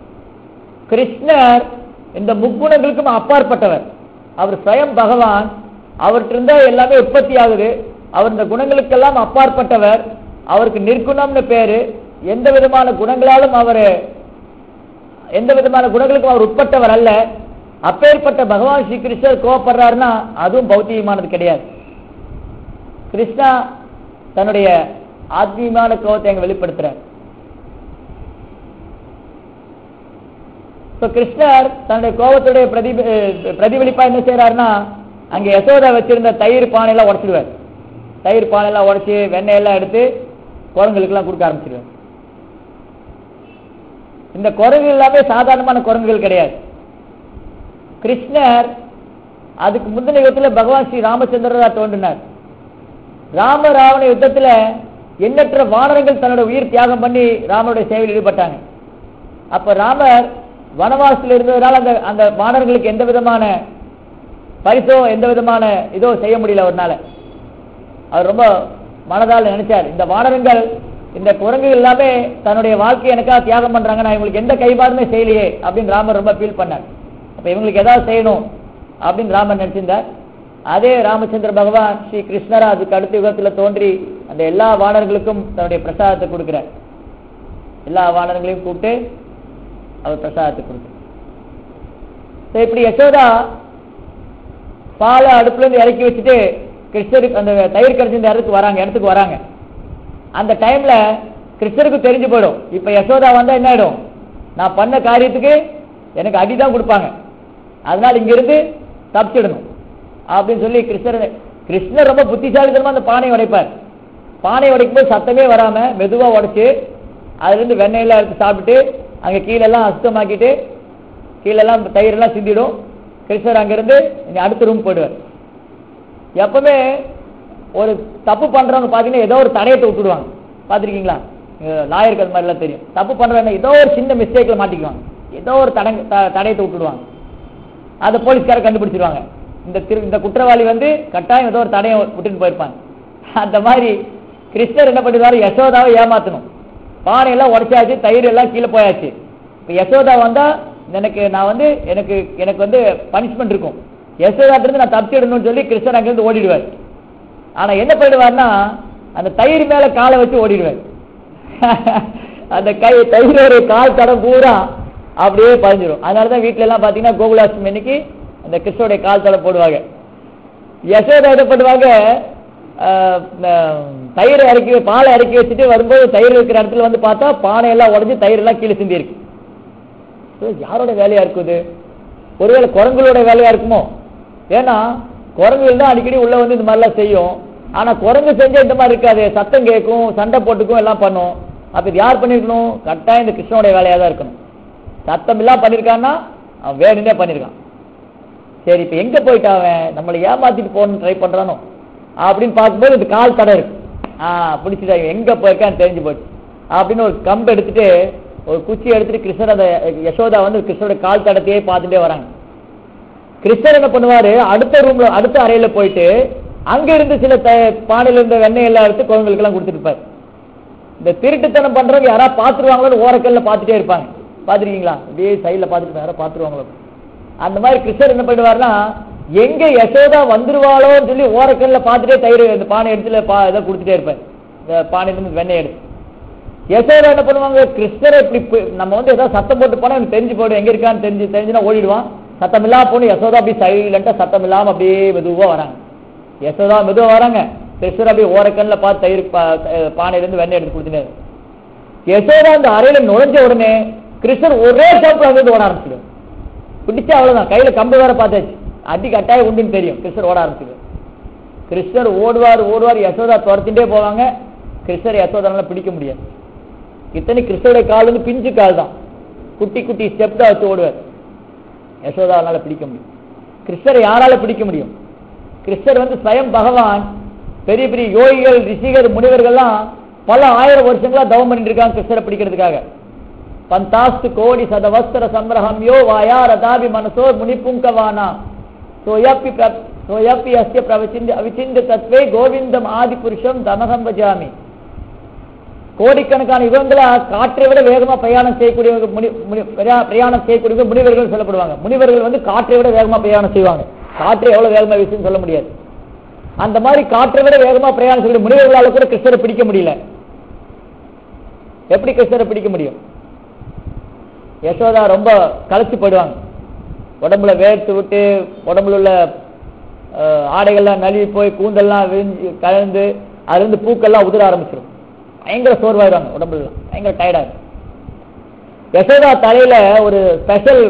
கிருஷ்ணர் இந்த முக்குணங்களுக்கும் அப்பாற்பட்டவர் அவர் ஸ்வயம் பகவான் அவர்கிட்ட எல்லாமே உற்பத்தி ஆகுது அவர் இந்த குணங்களுக்கெல்லாம் அப்பாற்பட்டவர் அவருக்கு நிர்குணம்னு பேரு எந்த விதமான குணங்களாலும் அவர் எந்த விதமான குணங்களுக்கும் அவர் உட்பட்டவர் அல்ல அப்பேற்பட்ட பகவான் ஸ்ரீ கிருஷ்ணர் கோவப்படுறாருன்னா அதுவும் பௌத்திகமானது கிடையாது கிருஷ்ணா தன்னுடைய ஆத்மீயமான கோபத்தை அங்க வெளிப்படுத்துறார் இப்ப கிருஷ்ணர் தன்னுடைய கோபத்துடைய பிரதிப பிரதிபலிப்பா என்ன செய்யறாருன்னா அங்க யசோதா வச்சிருந்த தயிர் பானையெல்லாம் உடைச்சிடுவார் தயிர் பானையெல்லாம் உடைச்சு வெண்ணெய் எல்லாம் எடுத்து குரங்குகளுக்கு எல்லாம் கொடுக்க ஆரம்பிச்சிடுவார் இந்த குரங்கு எல்லாமே சாதாரணமான குரங்குகள் கிடையாது கிருஷ்ணர் அதுக்கு முந்தின யுகத்துல பகவான் ஸ்ரீ ராமச்சந்திரரா தோன்றினார் ராம ராவண யுத்தத்துல எண்ணற்ற வானரங்கள் தன்னோட உயிர் தியாகம் பண்ணி ராமனுடைய சேவையில் ஈடுபட்டாங்க அப்ப ராமர் வனவாசத்தில் இருந்ததுனால அந்த அந்த வானர்களுக்கு எந்த விதமான பரிசோ எந்த விதமான இதோ செய்ய முடியல அவர்னால அவர் ரொம்ப மனதால் நினைச்சார் இந்த வானரங்கள் இந்த குரங்குகள் எல்லாமே தன்னுடைய வாழ்க்கையை எனக்காக தியாகம் பண்றாங்க நான் இவங்களுக்கு எந்த கைமாறுமே செய்யலையே அப்படின்னு ராமர் ரொம்ப ஃபீல் பண்ணார் அப்ப இவங்களுக்கு ஏதாவது செய்யணும் அப்படின்னு ராமர் நினைச்சிருந்தார் அதே ராமச்சந்திர பகவான் ஸ்ரீ கிருஷ்ணரா அதுக்கு அடுத்த யுகத்துல தோன்றி அந்த எல்லா வானர்களுக்கும் தன்னுடைய பிரசாதத்தை கொடுக்கிறார் எல்லா வானர்களையும் கூப்பிட்டு அவர் பிரசாதத்தை கொடுக்கிறார் So, இப்படி யசோதா பாலை அடுப்புல இருந்து இறக்கி வச்சுட்டு கிருஷ்ணருக்கு அந்த தயிர் கரைச்சி இந்த இடத்துக்கு வராங்க இடத்துக்கு வராங்க அந்த டைம்ல கிருஷ்ணருக்கு தெரிஞ்சு போயிடும் இப்ப யசோதா வந்தா என்ன ஆயிடும் நான் பண்ண காரியத்துக்கு எனக்கு அடிதான் கொடுப்பாங்க அதனால இங்க இருந்து தப்பிச்சிடணும் அப்படின்னு சொல்லி கிருஷ்ணர் கிருஷ்ணர் ரொம்ப புத்திசாலித்தனமா அந்த பானையை உடைப்பார் பானை உடைக்கும் போது சத்தமே வராம மெதுவா உடைச்சு அதுல இருந்து வெண்ணெயெல்லாம் எடுத்து சாப்பிட்டு அங்க கீழெல்லாம் அசுத்தமாக்கிட்டு கீழெல்லாம் தயிரெல்லாம் சிந்திடும் கிருஷ்ணர் அங்கிருந்து இங்க அடுத்த ரூம் போயிடுவார் எப்பவுமே ஒரு தப்பு பண்றவங்க பாத்தீங்கன்னா ஏதோ ஒரு தடயத்தை விட்டுடுவாங்க பாத்திருக்கீங்களா லாயருக்கு அது மாதிரிலாம் தெரியும் தப்பு பண்றவங்க ஏதோ ஒரு சின்ன மிஸ்டேக்ல மாட்டிக்குவாங்க ஏதோ ஒரு தடங்க த- தடயத்தை விட்டுடுவாங்க அதை போலீஸ்காரர் கண்டுபிடிச்சிருவாங்க இந்த திரு இந்த குற்றவாளி வந்து கட்டாயம் ஏதோ ஒரு தடையம் விட்டுட்டு போயிருப்பாங்க அந்த மாதிரி கிருஷ்ணர் என்ன பண்ணிடுவாரு யசோதாவை ஏமாத்தணும் பானையெல்லாம் உடைச்சாச்சு தயிர் எல்லாம் கீழே போயாச்சு இப்போ யசோதா வந்தா எனக்கு நான் வந்து எனக்கு எனக்கு வந்து பனிஷ்மெண்ட் இருக்கும் யசோதாட்ட இருந்து நான் தப்பிச்சிடணும்னு சொல்லி கிருஷ்ணர் அங்கிருந்து ஓடிடுவார் ஆனா என்ன பண்ணிடுவார்னா அந்த தயிர் மேல காலை வச்சு ஓடிடுவார் அந்த கை தயிரோட கால் தடம் பூரா அப்படியே பதிஞ்சிரும் அதனாலதான் வீட்ல எல்லாம் பாத்தீங்கன்னா கோகுலாஷ்டமி அன்னைக்கு அந்த கிருஷ்ணனுடைய கால் தடம் போடுவாங்க யசோதா என்ன பண்ணுவாங்க ஆஹ், ஆஹ், தயிரை இறக்கி பாலை இறக்கி வச்சுட்டு வரும்போது தயிர் இருக்கிற இடத்துல வந்து பார்த்தா பானை எல்லாம் உடஞ்சி தயிர் எல்லாம் கீழே சிந்தி இருக்கு இது யாரோட வேலையா இருக்குது ஒருவேளை குரங்குகளோட வேலையா இருக்குமோ ஏன்னா குரங்குகள் தான் அடிக்கடி உள்ள வந்து இந்த மாதிரிலாம் செய்யும் ஆனா குரங்கு செஞ்சா இந்த மாதிரி இருக்காது சத்தம் கேட்கும் சண்டை போட்டுக்கும் எல்லாம் பண்ணும் அப்ப இது யார் பண்ணிருக்கணும் கட்டாயம் இந்த கிருஷ்ணனுடைய வேலையா தான் இருக்கணும் சத்தம் இல்லாம பண்ணிருக்கான்னா அவன் வேணும்னே பண்ணிருக்கான் சரி இப்ப எங்க போயிட்டான் அவன் நம்மளை ஏமாத்திட்டு போகணும்னு ட்ரை பண்றானோ அப்படின்னு பார்க்கும்போது இது கால் தடை இருக்கு ஆ பிடிச்சிட்டா இவன் எங்க போயிருக்கான்னு தெரிஞ்சு போச்சு அப்படின்னு ஒரு கம்பு எடுத்துட்டு ஒரு குச்சி எடுத்துட்டு கிருஷ்ணர் அந்த யசோதா வந்து கிருஷ்ணரோட கால் தடத்தையே பார்த்துட்டே வராங்க கிருஷ்ணர் என்ன பண்ணுவாரு அடுத்த ரூம்ல அடுத்த அறையில போயிட்டு அங்க இருந்து சில த- பானையில இருந்த வெண்ணெய் எல்லாம் எடுத்து குழந்தைகளுக்கு எல்லாம் கொடுத்துட்டு இருப்பாரு இந்த திருட்டுத்தனம் பண்றவங்க யாராவது பாத்துருவாங்களோன்னு ஓரக்கல்ல பார்த்துட்டே இருப்பாங்க பாத்திருக்கீங்களா அப்படியே சைடுல பார்த்துட்டு யாராவது பாத்துருவாங்களோ அந்த மாதிரி கிருஷ்ணர் என்ன பண்ணுவாருன்னா எங்க யசோதா வந்துருவாளோன்னு சொல்லி ஓரக்கல்ல பார்த்துட்டே தயிர் இந்த பானை எடுத்துல பா இதை கொடுத்துட்டே இருப்பார் இந்த பானையில இருந்து வெண்ணெய் எடுத்து யசோதா என்ன பண்ணுவாங்க கிருஷ்ணரை இப்படி பு- நம்ம வந்து ஏதாவது சத்தம் போட்டு போனா எனக்கு தெரிஞ்சு போயிடும் எங்க இருக்கான்னு தெரிஞ்சு தெரிஞ்சுனா ஓடிடுவான் சத்தம் இல்லாம போன யசோதா அப்படி சைலண்டா சத்தம் இல்லாம அப்படியே மெதுவா வராங்க யசோதா மெதுவா வராங்க கிருஷ்ணர் அப்படியே ஓரக்கல்ல பார்த்து தயிர் பா- அஹ் பானையில இருந்து வெண்ணெய் எடுத்து கொடுத்துனாரு யசோதா அந்த அறையில நுழைஞ்ச உடனே கிருஷ்ணர் ஒரே சாப்பிட்டு அங்கிருந்து ஓட ஆரம்பிச்சிடும் பிடிச்சா அவ்வளவுதான் கையில கம்பு வேற பார்த்தாச்சு அடி கட்டாயம் உண்டுன்னு தெரியும் கிருஷ்ணர் ஓட ஆரம்பிச்சிடும் கிருஷ்ணர் ஓடுவார் ஓடுவார் யசோதா துரத்திட்டே போவாங்க கிருஷ்ணர் யசோதானால பிடிக்க முடியாது இத்தனை கிருஷ்ணருடைய கால் வந்து பிஞ்சு கால் தான் குட்டி குட்டி ஸ்டெப் தான் வச்சு ஓடுவார் யசோதாவால பிடிக்க முடியும் கிருஷ்ணரை யாரால பிடிக்க முடியும் கிருஷ்ணர் வந்து ஸ்வயம் பகவான் பெரிய பெரிய யோகிகள் ரிஷிகர் முனிவர்கள்லாம் பல ஆயிரம் வருஷங்களா தவம் பண்ணிட்டு இருக்காங்க கிருஷ்ணரை பிடிக்கிறதுக்காக பந்தாஸ்து கோடி சதவஸ்திர சம்பிரகம் யோ வாயா ரதாபி மனசோ முனிப்புங்கவானா சோயப்பி பிர- சோயப்பி அஸ்ய பிரவச்சிந்த அவிச்சிந்த தத்வே கோவிந்தம் ஆதி புருஷம் தமகம் பஜாமி கோடிக்கணக்கான யுகங்களா காற்றை விட வேகமா பிரயாணம் செய்யக்கூடிய முனி- முனி- பிரயா- பிரயாணம் செய்யக்கூடிய முனிவர்கள் சொல்லப்படுவாங்க முனிவர்கள் வந்து காற்றை விட வேகமா பிரயாணம் செய்வாங்க காற்று எவ்வளவு வேகமா வீசுன்னு சொல்ல முடியாது அந்த மாதிரி காற்றை விட வேகமா பிரயாணம் செய்யக்கூடிய முனிவர்களால கூட கிருஷ்ணரை பிடிக்க முடியல எப்படி கிருஷ்ணரை பிடிக்க முடியும் யசோதா ரொம்ப களைச்சு போயிடுவாங்க உடம்புல வேர்த்து விட்டு உடம்புல உள்ள அஹ், ஆடைகள்லாம் நழுவி போய் கூந்தெல்லாம் விரிஞ்சு கலந்து அதுல இருந்து பூக்கள்லாம் உதிர ஆரம்பிச்சிடும் பயங்கர சோர்வாயிடுவாங்க உடம்புல பயங்கர டயர்டாக யசோதா தலையில ஒரு ஸ்பெஷல்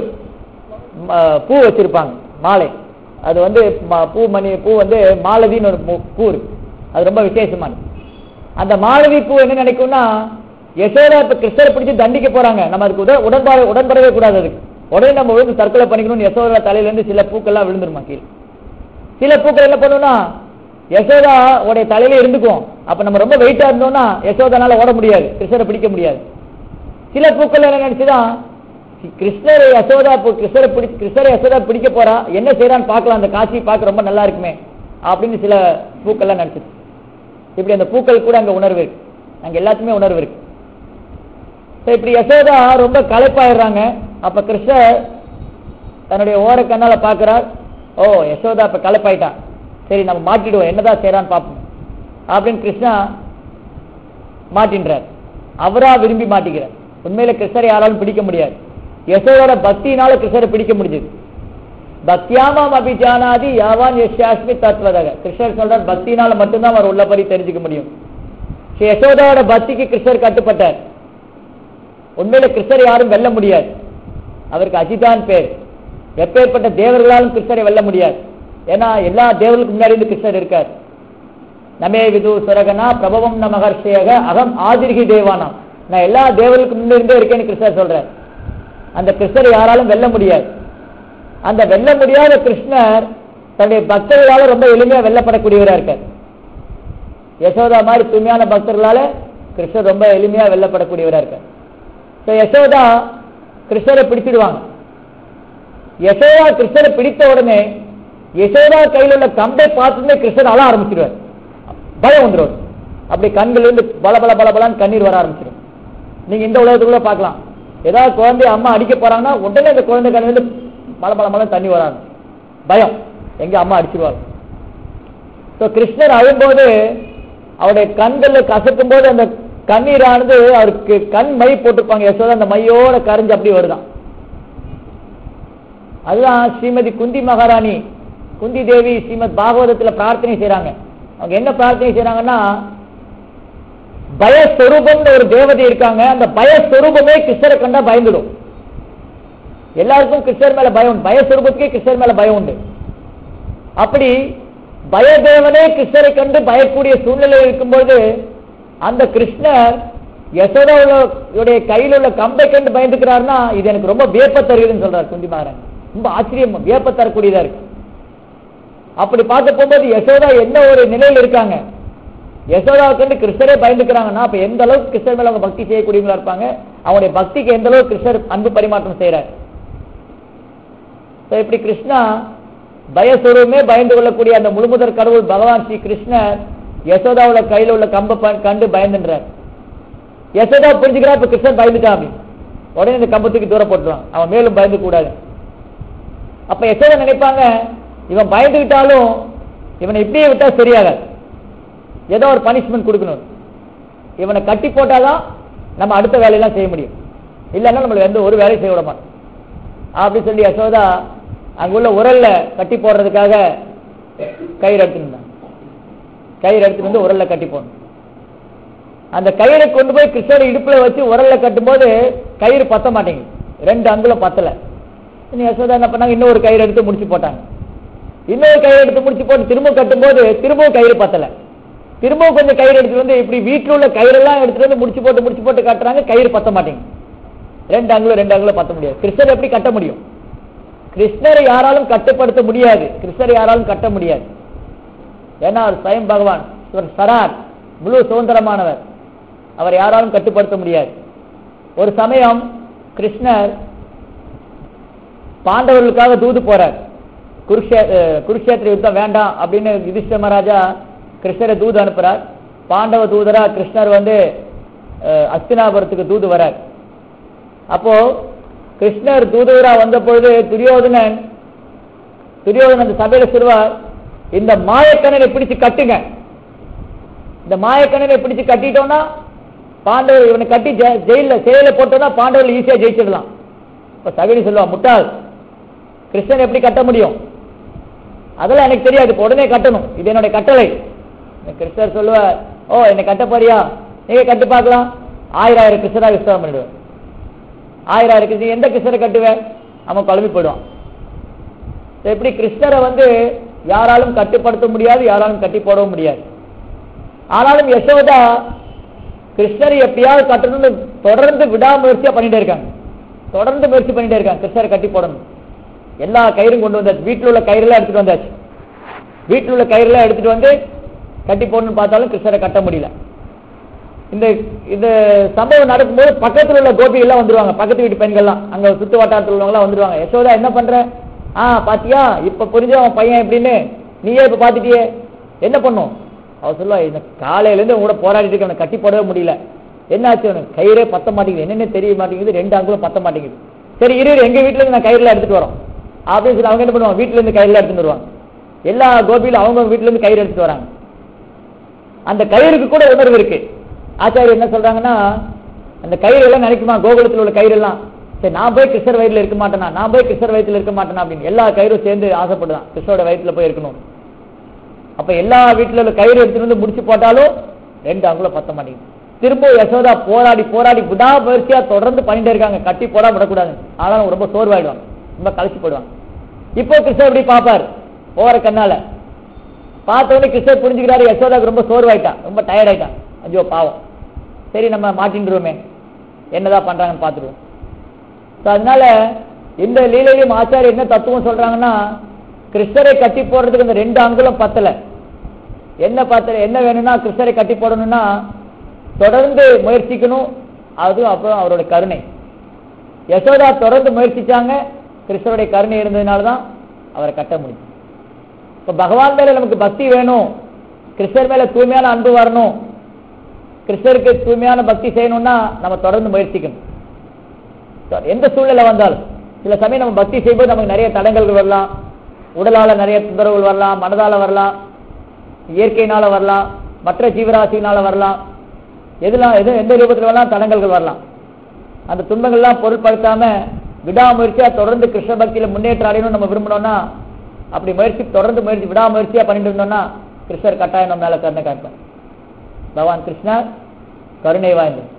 பூ வச்சிருப்பாங்க மாலை அது வந்து ம- பூ மணி பூ வந்து மாலதின்னு ஒரு பூ- பூ இருக்கு அது ரொம்ப விசேஷமானது அந்த மாலதி பூ என்ன நினைக்கும்னா யசோதா இப்ப கிருஷ்ணரை பிடிச்சு தண்டிக்க போறாங்க நம்ம அதுக்கு உட உடன்பாடு உடன்படவே கூடாது அதுக்கு உடனே நம்ம விழுந்து தற்கொலை பண்ணிக்கணும்னு யசோதா தலையில இருந்து சில பூக்கள்லாம் விழுந்துருமா கீழே சில பூக்கள் என்ன பண்ணும்னா யசோதா உடைய தலையில இருந்துக்கும் அப்ப நம்ம ரொம்ப வெயிட்டா இருந்தோம்னா யசோதானால ஓட முடியாது கிருஷ்ணரை பிடிக்க முடியாது சில பூக்கள் என்ன நினைச்சுதான் கிருஷ்ணரை யசோதா பூ- கிருஷ்ணரை பிடி கிருஷ்ணரை யசோதா பிடிக்க போறா என்ன செய்யறான்னு பார்க்கலாம் அந்த காட்சி பார்க்க ரொம்ப நல்லா இருக்குமே அப்படின்னு சில பூக்கள்லாம் நினைச்சது இப்படி அந்த பூக்கள் கூட அங்க உணர்வு இருக்கு அங்க எல்லாத்துக்குமே உணர்வு இருக்கு So, இப்படி யசோதா ரொம்ப களைப்பாயிடுறாங்க அப்ப கிருஷ்ணர் தன்னுடைய ஓர கண்ணால பாக்குறார் ஓ யசோதா இப்ப களைப்பாயிட்டான் சரி நம்ம மாட்டிடுவோம் என்னதான் செய்யறான்னு பார்ப்போம் அப்படின்னு கிருஷ்ணா மாட்டின்றார் அவரா விரும்பி மாட்டிக்கிறார் உண்மையில கிருஷ்ணரை யாராலும் பிடிக்க முடியாது யசோதோட பக்தியினால கிருஷ்ணரை பிடிக்க முடிஞ்சது பக்தியாமாம் அபிஜானாதி யாவான் யஷ்யாஸ்மி தத்வதக கிருஷ்ணர் சொல்றார் பக்தியினால மட்டும்தான் அவர் உள்ளபடி தெரிஞ்சுக்க முடியும் ஸ்ரீ யசோதாவோட பக்திக்கு கிருஷ்ணர் கட்டுப்பட்டார் உண்மையில கிருஷ்ணரை யாரும் வெல்ல முடியாது அவருக்கு அஜிதான் பேர் எப்பேற்பட்ட தேவர்களாலும் கிருஷ்ணரை வெல்ல முடியாது ஏன்னா எல்லா தேவர்களுக்கு முன்னாடி இருந்து கிருஷ்ணர் இருக்கார் நமே விது சுரகனா பிரபவம் ந மகர்ஷேக அகம் ஆதிர்கி தேவானாம் நான் எல்லா தேவர்களுக்கு முன்னிருந்தே இருக்கேன்னு கிருஷ்ணர் சொல்றார் அந்த கிருஷ்ணரை யாராலும் வெல்ல முடியாது அந்த வெல்ல முடியாத கிருஷ்ணர் தன்னுடைய பக்தர்களால ரொம்ப எளிமையா வெல்லப்படக்கூடியவரா இருக்கார் யசோதா மாதிரி தூய்மையான பக்தர்களால கிருஷ்ணர் ரொம்ப எளிமையா வெல்லப்படக்கூடியவரா இருக்கார் So, யசோதா கிருஷ்ணரை பிடிச்சிடுவாங்க யசோதா கிருஷ்ணரை பிடித்த உடனே யசோதா கையில் உள்ள கம்பை பார்த்துமே கிருஷ்ணர் அழ ஆரம்பிச்சிடுவார் பயம் வந்துடும் அப்படி கண்கள் இருந்து பல பல பல பலன்னு கண்ணீர் வர ஆரம்பிச்சிடும் நீங்க இந்த உலகத்துக்குள்ள பார்க்கலாம் ஏதாவது குழந்தைய அம்மா அடிக்க போறாங்கன்னா உடனே அந்த குழந்தை கண்ணில் இருந்து மல மல மல தண்ணி வர ஆரம்பிச்சிடும் பயம் எங்க அம்மா அடிச்சிருவாங்க ஸோ கிருஷ்ணர் அழும்போது அவருடைய கண்கள்ல கசக்கும் போது அந்த கண்ணீரானது அவருக்கு கண் மை போட்டிருப்பாங்க யசோதா அந்த மையோட கரைஞ்சு அப்படி வருதான் அதுதான் ஸ்ரீமதி குந்தி மகாராணி குந்தி தேவி ஸ்ரீமத் பாகவதத்துல பிரார்த்தனை செய்றாங்க அவங்க என்ன பிரார்த்தனை செய்றாங்கன்னா பயஸ்வரூபம்னு ஒரு தேவதை இருக்காங்க அந்த பயஸ்வரூபமே கிருஷ்ணரை கண்டா பயந்துடும் எல்லாருக்கும் கிருஷ்ணர் மேல பயம் உண்டு பயஸ்வரூபத்துக்கே கிருஷ்ணர் மேல பயம் உண்டு அப்படி பயதேவனே கிருஷ்ணரை கண்டு பயக்கூடிய சூழ்நிலை இருக்கும்போது அந்த கிருஷ்ணர் யசோதாவுடைய கையில் உள்ள கம்பை கண்டு பயந்துக்கிறாருன்னா இது எனக்கு ரொம்ப வியப்ப தருகிறதுன்னு சொல்றாரு குந்தி மகாராணி ரொம்ப ஆச்சரியம் வியப்ப தரக்கூடியதா இருக்கு அப்படி பார்க்க போகும்போது யசோதா என்ன ஒரு நிலையில் இருக்காங்க யசோதாவை கண்டு கிருஷ்ணரே பயந்துக்கிறாங்கன்னா அப்ப எந்த அளவுக்கு கிருஷ்ணர் மேல அவங்க பக்தி செய்யக்கூடியவங்களா இருப்பாங்க அவங்களுடைய பக்திக்கு எந்த அளவுக்கு கிருஷ்ணர் அன்பு பரிமாற்றம் செய்யறாரு So, இப்படி கிருஷ்ணா பயஸ்வரூபமே பயந்து கொள்ளக்கூடிய அந்த முழுமுதற் கடவுள் பகவான் ஸ்ரீ கிருஷ்ணர் யசோதாவோட கையில உள்ள கம்பை ப- கண்டு பயந்துன்றார் யசோதா புரிஞ்சுக்கிறா இப்ப கிருஷ்ணன் பயந்துட்டான் அப்படி உடனே இந்த கம்பத்துக்கு தூரம் போட்டுருவான் அவன் மேலும் பயந்து கூடாது அப்ப யசோதா நினைப்பாங்க இவன் பயந்துகிட்டாலும் இவனை இப்படியே விட்டா சரியாகாது ஏதோ ஒரு பனிஷ்மெண்ட் கொடுக்கணும் இவனை கட்டி போட்டாதான் நம்ம அடுத்த வேலையெல்லாம் செய்ய முடியும் இல்லைன்னா நம்மள எந்த ஒரு வேலையும் செய்ய விட மாட்டோம் அப்படி சொல்லி யசோதா அங்குள்ள உரல்ல கட்டி போடுறதுக்காக கயிறு எடுத்துருந்தாங்க கயிறு எடுத்துட்டு வந்து உரல்ல கட்டி போடணும் அந்த கயிறை கொண்டு போய் கிருஷ்ணர் இடுப்புல வச்சு உரல்ல கட்டும்போது கயிறு பத்த மாட்டேங்குது ரெண்டு அங்குலம் பத்தல இனி யசோதா என்ன பண்ணாங்க இன்னொரு கயிறு எடுத்து முடிச்சு போட்டாங்க இன்னொரு கயிறு எடுத்து முடிச்சு போட்டு திரும்ப கட்டும்போது திரும்பவும் கயிறு பத்தல திரும்பவும் கொஞ்சம் கயிறு எடுத்துட்டு வந்து இப்படி வீட்டில் உள்ள கயிறெல்லாம் எடுத்துட்டு வந்து முடிச்சு போட்டு முடிச்சு போட்டு கட்டுறாங்க கயிறு பத்த மாட்டேங்குது ரெண்டு அங்குலம் ரெண்டு அங்குலம் பத்த முடியாது கிருஷ்ணர் எப்படி கட்ட முடியும் கிருஷ்ணரை யாராலும் கட்டுப்படுத்த முடியாது கிருஷ்ணரை யாராலும் கட்ட முடியாது ஏன்னா அவர் ஸ்வயம் பகவான் இவர் சரார் முழு சுதந்திரமானவர் அவர் யாராலும் கட்டுப்படுத்த முடியாது ஒரு சமயம் கிருஷ்ணர் பாண்டவர்களுக்காக தூது போறார் குருஷே அஹ் குருஷேத்திர யுத்தம் வேண்டாம் அப்படின்னு யுதிஷ்ட மகாராஜா கிருஷ்ணரை தூது அனுப்புறார் பாண்டவ தூதரா கிருஷ்ணர் வந்து அஹ், அஸ்தினாபுரத்துக்கு தூது வரார் அப்போ கிருஷ்ணர் தூதுவரா வந்த பொழுது துரியோதனன் துரியோதனன் அந்த சபையில சொல்வார் இந்த மாயக்கண்ணனை பிடிச்சு கட்டுங்க இந்த மாயக்கண்ணனை பிடிச்சு கட்டிட்டோம்னா பாண்டவர் இவனை கட்டி ஜெ- ஜெயில்ல சிறையில போட்டோம்னா பாண்டவர்கள் ஈஸியா ஜெயிச்சிடலாம் இப்ப சகுனி சொல்லுவா முட்டாள் கிருஷ்ணன் எப்படி கட்ட முடியும் அதெல்லாம் எனக்கு தெரியாது இப்ப உடனே கட்டணும் இது என்னுடைய கட்டளை இந்த கிருஷ்ணர் சொல்லுவார் ஓ என்னை கட்ட போறியா நீங்க கட்டு பார்க்கலாம் ஆயிரம் ஆயிரம் கிருஷ்ணரா விஸ்தாரம் பண்ணிடுவேன் ஆயிரம் ஆயிரம் கிருஷ்ணன் எந்த கிருஷ்ணரை கட்டுவேன் அவன் குழம்பி போயிடுவான் எப்படி கிருஷ்ணரை வந்து யாராலும் கட்டுப்படுத்த முடியாது யாராலும் கட்டி போடவும் முடியாது ஆனாலும் யசோதா கிருஷ்ணரை எப்படியாவது கட்டணும்னு தொடர்ந்து விடாமுயற்சியா பண்ணிட்டே இருக்காங்க தொடர்ந்து முயற்சி பண்ணிட்டே இருக்காங்க கிருஷ்ணரை கட்டி போடணும் எல்லா கயிறும் கொண்டு வந்தாச்சு வீட்டில் உள்ள கயிறுலாம் எடுத்துட்டு வந்தாச்சு வீட்டில் உள்ள கயிறுலாம் எடுத்துட்டு வந்து கட்டி போடணும்னு பார்த்தாலும் கிருஷ்ணரை கட்ட முடியல இந்த இந்த சம்பவம் நடக்கும்போது பக்கத்துல உள்ள கோபி எல்லாம் வந்துருவாங்க பக்கத்து வீட்டு பெண்கள்லாம் அங்க சுத்து வட்டாரத்தில் உள்ளவங்க வந்துருவாங்க யசோதா என்ன பண்ற ஆ பாத்தியா இப்ப புரிஞ்சு அவன் பையன் எப்படின்னு நீயே இப்ப பாத்துட்டியே என்ன பண்ணும் அவ சொல்லுவா இந்த காலையில இருந்து கூட போராடிட்டு இருக்க அவனை கட்டி போடவே முடியல என்னாச்சு அவனுக்கு கயிறே பத்த மாட்டேங்குது என்னென்ன தெரிய மாட்டேங்குது ரெண்டு அங்குலம் பத்த மாட்டேங்குது சரி இரு இரு, எங்க வீட்டுல இருந்து நான் கயிறுல எடுத்துட்டு வரோம் அப்படின்னு சொல்லி அவங்க என்ன பண்ணுவாங்க வீட்டுல இருந்து கயிறுல எடுத்துட்டு வருவாங்க எல்லா கோபியிலும் அவங்க வீட்டுல இருந்து கயிறு எடுத்துட்டு வராங்க அந்த கயிறுக்கு கூட உணர்வு இருக்கு ஆச்சாரியர் என்ன சொல்றாங்கன்னா அந்த கயிறு எல்லாம் நினைக்குமா கோகுலத்தில் உள்ள கயிறு எல்லாம் சரி நான் போய் கிருஷ்ணர் வயிற்றுல இருக்க மாட்டேனா நான் போய் கிருஷ்ணர் வயிற்றுல இருக்க மாட்டேனா அப்படின்னு எல்லா கயிறும் சேர்ந்து ஆசைப்படுதான் கிருஷ்ணரோட வயிற்றுல போய் இருக்கணும் அப்ப எல்லா வீட்டுல உள்ள கயிறு எடுத்துட்டு வந்து முடிச்சு போட்டாலும் ரெண்டு அங்குலம் பத்த மாட்டேங்குது திரும்ப யசோதா போராடி போராடி விடாமுயற்சியா தொடர்ந்து பண்ணிட்டே இருக்காங்க கட்டி போடா விடக்கூடாது ஆனாலும் ரொம்ப சோர்வாயிடுவாங்க ரொம்ப கழிச்சு போயிடுவாங்க இப்போ கிருஷ்ணர் எப்படி பாப்பார் ஓர கண்ணால பார்த்த உடனே கிருஷ்ணர் புரிஞ்சுக்கிறாரு யசோதாக்கு ரொம்ப சோர்வாயிட்டான் ரொம்ப டயர்ட் ஆயிட்டான் ஐயோ பாவம் சரி நம்ம மாட்டின்றுவோமே என்னதான் பண்றாங்கன்னு பார்த்துருவோம் ஸோ அதனால இந்த லீலையிலும் ஆச்சாரியர் என்ன தத்துவம் சொல்றாங்கன்னா கிருஷ்ணரை கட்டி போடுறதுக்கு இந்த ரெண்டு அங்குலம் பத்தல என்ன பத்தல என்ன வேணும்னா கிருஷ்ணரை கட்டி போடணும்னா தொடர்ந்து முயற்சிக்கணும் அதுவும் அப்புறம் அவரோட கருணை யசோதா தொடர்ந்து முயற்சிச்சாங்க கிருஷ்ணருடைய கருணை இருந்ததுனால தான் அவரை கட்ட முடியும் இப்ப பகவான் மேல நமக்கு பக்தி வேணும் கிருஷ்ணர் மேல தூய்மையான அன்பு வரணும் கிருஷ்ணருக்கு தூய்மையான பக்தி செய்யணும்னா நம்ம தொடர்ந்து முயற்சிக்கணும் எந்த சூழ்நிலை வந்தாலும் சில சமயம் நம்ம பக்தி செய்யும்போது நமக்கு நிறைய தடங்கல்கள் வரலாம் உடலால நிறைய தொந்தரவுகள் வரலாம் மனதால வரலாம் இயற்கையினால வரலாம் மற்ற ஜீவராசினால வரலாம் எதுலாம் எது எந்த ரூபத்தில் வேணாலும் தடங்கல்கள் வரலாம் அந்த துன்பங்கள்லாம் பொருட்படுத்தாம விடாமுயற்சியா தொடர்ந்து கிருஷ்ண பக்தியில முன்னேற்றம் அடையணும்னு நம்ம விரும்பணும்னா அப்படி முயற்சி தொடர்ந்து முயற்சி விடாமுயற்சியா பண்ணிட்டு இருந்தோம்னா கிருஷ்ணர் கட்டாயம் நம்ம மேல கருணை காட்பார் பகவான் கிருஷ்ணர் கருணை வாய்ந்தது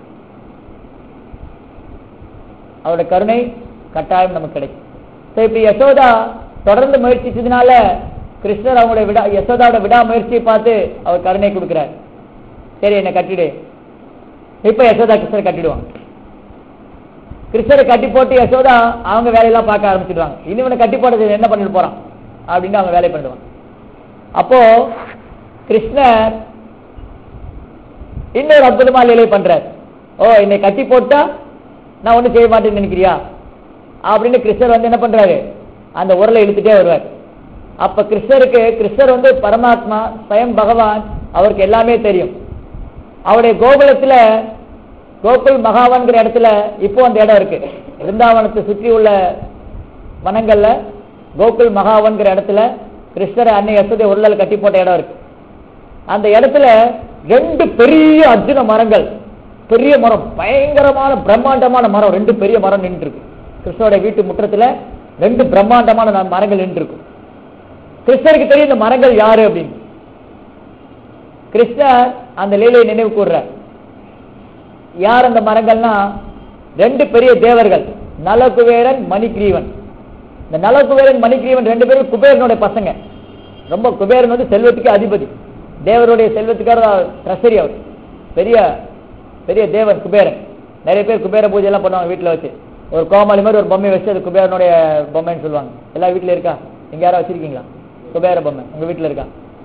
அவருடைய கருணை கட்டாயம் நமக்கு கிடைக்கும் சோ இப்படி யசோதா தொடர்ந்து முயற்சிச்சதுனால கிருஷ்ணர் அவங்களுடைய விடா யசோதாவோட விடாமுயற்சியை பார்த்து அவர் கருணை கொடுக்கிறார் சரி என்னை கட்டிடு இப்ப யசோதா கிருஷ்ணரை கட்டிடுவாங்க கிருஷ்ணரை கட்டி போட்டு யசோதா அவங்க வேலையெல்லாம் பார்க்க ஆரம்பிச்சிடுவாங்க இனி இவனை கட்டி போட்டது என்ன பண்ணிட்டு போறான் அப்படின்னு அவங்க வேலை பண்ணிடுவாங்க அப்போ கிருஷ்ணர் இன்னொரு அற்புதமா லீலை பண்றார் ஓ என்னை கட்டி போட்டா நான் ஒண்ணும் செய்ய மாட்டேன்னு நினைக்கிறியா அப்படின்னு கிருஷ்ணர் வந்து என்ன பண்றாரு அந்த உரலை இழுத்துட்டே வருவார் அப்ப கிருஷ்ணருக்கு கிருஷ்ணர் வந்து பரமாத்மா ஸ்வயம் பகவான் அவருக்கு எல்லாமே தெரியும் அவருடைய கோகுலத்துல கோகுல் மகாவன்கிற இடத்துல இப்போ அந்த இடம் இருக்கு பிருந்தாவனத்தை சுற்றி உள்ள வனங்கள்ல கோகுல் மகாவன்கிற இடத்துல கிருஷ்ணரை அன்னை யசோதை உருளல் கட்டி போட்ட இடம் இருக்கு அந்த இடத்துல ரெண்டு பெரிய அர்ஜுன மரங்கள் பெரிய மரம் பயங்கரமான பிரம்மாண்டமான மரம் ரெண்டு பெரிய மரம் நின்று இருக்கு கிருஷ்ணரோட வீட்டு முற்றத்துல ரெண்டு பிரம்மாண்டமான ந- மரங்கள் நின்று இருக்கும் கிருஷ்ணருக்கு தெரியும் இந்த மரங்கள் யாரு அப்படின்னு கிருஷ்ணர் அந்த லீலையை நினைவு கூர்றார் யார் அந்த மரங்கள்னா ரெண்டு பெரிய தேவர்கள் நலகுபேரன் மணிகிரீவன் இந்த நலகுபேரன் மணிகிரீவன் ரெண்டு பேரும் குபேரனுடைய பசங்க ரொம்ப குபேரன் வந்து செல்வத்துக்கு அதிபதி தேவருடைய செல்வத்துக்கார ட்ரெஷரி அவர் பெரிய பெரிய தேவன் குபேரன் நிறைய பேர் குபேர பூஜை எல்லாம் பண்ணுவாங்க வீட்டுல வச்சு ஒரு கோமாளி மாதிரி ஒரு பொம்மை வச்சு அது குபேரனுடைய பொம்மைன்னு சொல்லுவாங்க எல்லா வீட்லயும் இருக்கா நீங்க யாராவது வச்சிருக்கீங்களா குபேர பொம்மை உங்க வீட்டுல இருக்கா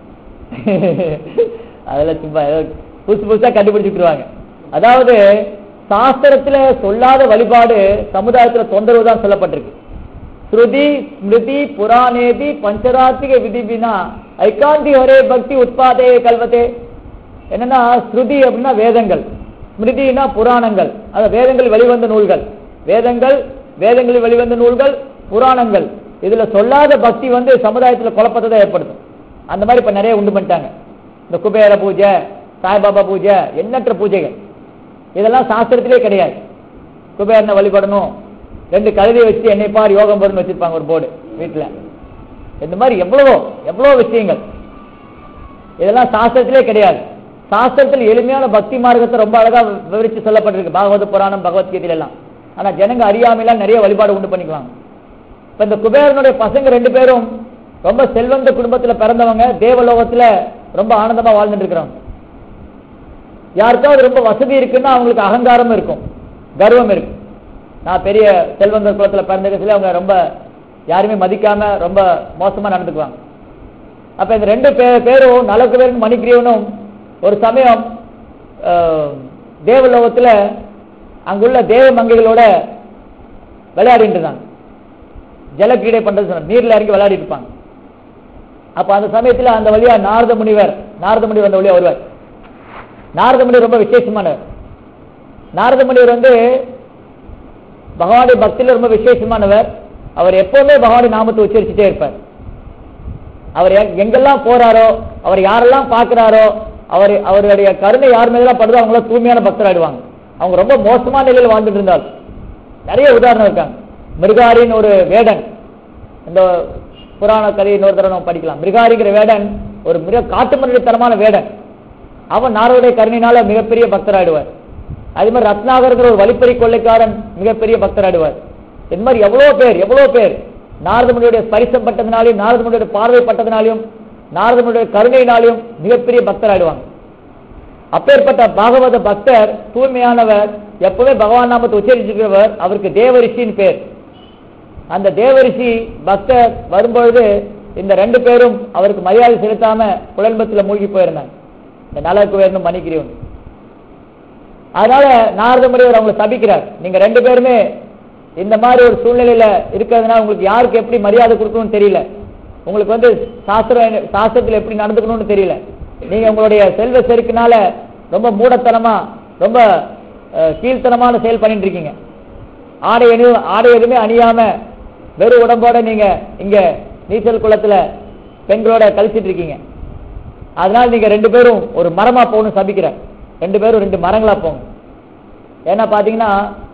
அதெல்லாம் சும்மா ஏதோ புதுசு புதுசா கண்டுபிடிச்சுட்டுருவாங்க அதாவது சாஸ்திரத்துல சொல்லாத வழிபாடு சமுதாயத்துல தொந்தரவு தான் சொல்லப்பட்டிருக்கு ஸ்ருதி ஸ்மிருதி புராணேதி பஞ்சராத்திக விதிபினா ஐகாந்தி ஹரே பக்தி உட்பாதே கல்வத்தே என்னன்னா ஸ்ருதி அப்படின்னா வேதங்கள் ஸ்மிருதினா புராணங்கள் அது வேதங்கள் வெளிவந்த நூல்கள் வேதங்கள் வேதங்களில் வெளிவந்த நூல்கள் புராணங்கள் இதுல சொல்லாத பக்தி வந்து சமுதாயத்துல குழப்பத்தை தான் ஏற்படுத்தும் அந்த மாதிரி இப்ப நிறைய உண்டு பண்ணிட்டாங்க இந்த குபேர பூஜை சாய்பாபா பூஜை எண்ணற்ற பூஜைகள் இதெல்லாம் சாஸ்திரத்திலே கிடையாது குபேரனை வழிபடணும் ரெண்டு கழுதையை வச்சு என்னை பார் யோகம் போடுன்னு வச்சிருப்பாங்க ஒரு போர்டு வீட்டுல இந்த மாதிரி எவ்வளவோ எவ்வளவோ விஷயங்கள் இதெல்லாம் சாஸ்திரத்திலே கிடையாது சாஸ்திரத்தில் எளிமையான பக்தி மார்க்கத்தை ரொம்ப அழகா விவரிச்சு சொல்லப்பட்டிருக்கு பாகவத புராணம் பகவத்கீதையில எல்லாம் ஆனா ஜனங்க அறியாமையெல்லாம் நிறைய வழிபாடு உண்டு பண்ணிக்குவாங்க இப்ப இந்த குபேரனுடைய பசங்க ரெண்டு பேரும் ரொம்ப செல்வந்த குடும்பத்துல பிறந்தவங்க தேவலோகத்துல ரொம்ப ஆனந்தமா வாழ்ந்துட்டு இருக்கிறவங்க யாருக்காவது ரொம்ப வசதி இருக்குன்னா அவங்களுக்கு அகங்காரம் இருக்கும் கர்வம் இருக்கு நான் பெரிய செல்வந்தர் குலத்துல பிறந்த சொல்லி அவங்க ரொம்ப யாருமே மதிக்காம ரொம்ப மோசமா நடந்துக்குவாங்க அப்ப இந்த ரெண்டு பே- பேரும் நலக்குவேரன் மணிக்கிரியவனும் ஒரு சமயம் ஆஹ், தேவலோகத்துல அங்குள்ள தேவ மங்கைகளோட விளையாடிட்டு இருந்தாங்க ஜலக்கிரீடை பண்றது சொன்னாங்க. நீர்ல இறங்கி விளையாடிட்டு இருப்பாங்க அப்ப அந்த சமயத்துல அந்த வழியா நாரத முனிவர் நாரத முனிவர் அந்த வழியா வருவார் நாரத முனிவர் ரொம்ப விசேஷமானவர் நாரத முனிவர் வந்து பகவானுடைய பக்தியில ரொம்ப விசேஷமானவர் அவர் எப்பவுமே பகவானுடைய நாமத்தை உச்சரிச்சுட்டே இருப்பார் அவர் எங்க- எங்கெல்லாம் போறாரோ அவர் யாரெல்லாம் பார்க்கிறாரோ அவர் அவருடைய கருணை யார் மேலாம் படுதோ அவங்களாம் தூய்மையான பக்தர் ஆயிடுவாங்க அவங்க ரொம்ப மோசமான நிலையில் வாழ்ந்துட்டு இருந்தால் நிறைய உதாரணம் இருக்காங்க மிருகாரின் ஒரு வேடன் இந்த புராண கதை இன்னொரு தடவை நம்ம படிக்கலாம் மிருகாரிங்கிற வேடன் ஒரு மிக காட்டுமனிதத்தனமான வேடன் அவன் நாரோடைய கருணையினால மிகப்பெரிய பக்தராயிடுவார் அதே மாதிரி ரத்னாகர்ங்கிற ஒரு வழிப்பறி கொள்ளைக்காரன் மிகப்பெரிய பக்தராயிடுவார் இந்த மாதிரி எவ்வளவு பேர் எவ்வளவு பேர் நாரதமுனியுடைய ஸ்பரிசம் பட்டதினாலையும் நாரதமுனியுடைய பார்வை பட்டதினாலையும் நாரதமுனியுடைய கருணையினாலையும் மிகப்பெரிய பக்தராயிடுவாங்க அப்பேற்பட்ட பாகவத பக்தர் தூய்மையானவர் எப்பவுமே பகவான் நாமத்தை உச்சரிச்சிருக்கிறவர் அவருக்கு தேவரிஷின்னு பேர் அந்த தேவரிஷி பக்தர் வரும்பொழுது இந்த ரெண்டு பேரும் அவருக்கு மரியாதை செலுத்தாம குழம்பத்துல மூழ்கி போயிருந்தாங்க இந்த நலக்கு வேணும் மன்னிக்கிறவன் அதனால நாரத முனிவர் அவங்களை சபிக்கிறார் நீங்க ரெண்டு பேருமே இந்த மாதிரி ஒரு சூழ்நிலையில இருக்கிறதுனால உங்களுக்கு யாருக்கு எப்படி மரியாதை கொடுக்கணும்னு தெரியல உங்களுக்கு வந்து சாஸ்திரம் சாஸ்திரத்துல எப்படி நடந்துக்கணும்னு தெரியல நீங்க உங்களுடைய செல்வ செருக்குனால ரொம்ப மூடத்தனமா ரொம்ப அஹ், கீழ்த்தனமான செயல் பண்ணிட்டு இருக்கீங்க ஆடை அணி ஆடை எதுவுமே அணியாம வெறும் உடம்போட நீங்க இங்க நீச்சல் குளத்துல பெண்களோட கழிச்சிட்டு இருக்கீங்க அதனால நீங்க ரெண்டு பேரும் ஒரு மரமா போகணும் சபிக்கிறார் ரெண்டு பேரும் ரெண்டு மரங்களா போங்க ஏன்னா பாத்தீங்கன்னா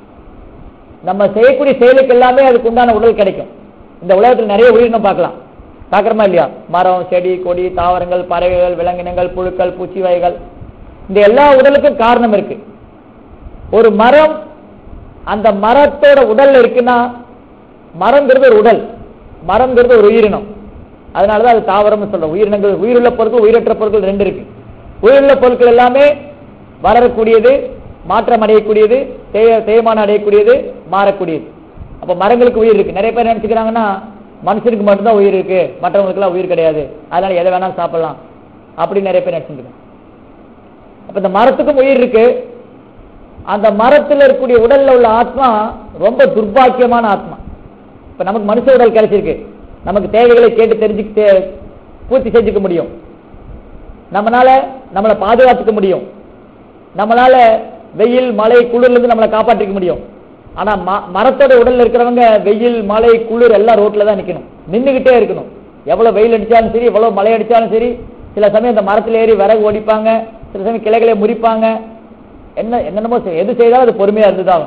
நம்ம செய்யக்கூடிய செயலுக்கு எல்லாமே அதுக்கு உண்டான உடல் கிடைக்கும் இந்த உலகத்தில் நிறைய உயிரினம் பார்க்கலாம் பார்க்கறோமா இல்லையா மரம் செடி கொடி தாவரங்கள் பறவைகள் விலங்கினங்கள் புழுக்கள் பூச்சி வகைகள் இந்த எல்லா உடலுக்கும் காரணம் இருக்கு ஒரு மரம் அந்த மரத்தோட உடல்ல இருக்குன்னா மரம்ங்கிறது ஒரு உடல் மரம்ங்கிறது ஒரு உயிரினம் அதனாலதான் அது தாவரம்னு சொல்றோம் உயிரினங்கள் உயிருள்ள பொருட்கள் உயிரற்ற பொருட்கள் ரெண்டு இருக்கு உயிருள்ள பொருட்கள் எல்லாமே வளரக்கூடியது மாற்றம் அடையக்கூடியது தேய தேய்மானம் அடையக்கூடியது மாறக்கூடியது அப்ப மரங்களுக்கு உயிர் இருக்கு நிறைய பேர் நினைச்சுக்கிறாங்கன்னா மனுஷனுக்கு மட்டும்தான் உயிர் இருக்கு மற்றவங்களுக்குலாம் உயிர் கிடையாது அதனால எதை வேணாலும் சாப்பிடலாம் அப்படின்னு நிறைய பேர் நினைச்சுக்கிறாங்க அப்ப இந்த மரத்துக்கும் உயிர் இருக்கு அந்த மரத்தில் இருக்கக்கூடிய உடல்ல உள்ள ஆத்மா ரொம்ப துர்பாக்கியமான ஆத்மா இப்ப நமக்கு மனுஷ உடல் கிடைச்சிருக்கு நமக்கு தேவைகளை கேட்டு தெரிஞ்சு தே- பூர்த்தி செஞ்சுக்க முடியும் நம்மளால நம்மளை பாதுகாத்துக்க முடியும் நம்மளால வெயில் மழை குளிர்ல இருந்து நம்மளை காப்பாற்றிக்க முடியும் ஆனா ம- மரத்தோட உடல்ல இருக்கிறவங்க வெயில் மழை குளிர் எல்லாம் ரோட்ல தான் நிக்கணும் நின்னுகிட்டே இருக்கணும் எவ்வளவு வெயில் அடிச்சாலும் சரி எவ்வளவு மழை அடிச்சாலும் சரி சில சமயம் இந்த மரத்துல ஏறி விறகு ஓடிப்பாங்க சில சமயம் கிளைகளை முறிப்பாங்க என்ன என்னென்னமோ செய்- எது செய்தாலும் அது பொறுமையா இருந்துதான்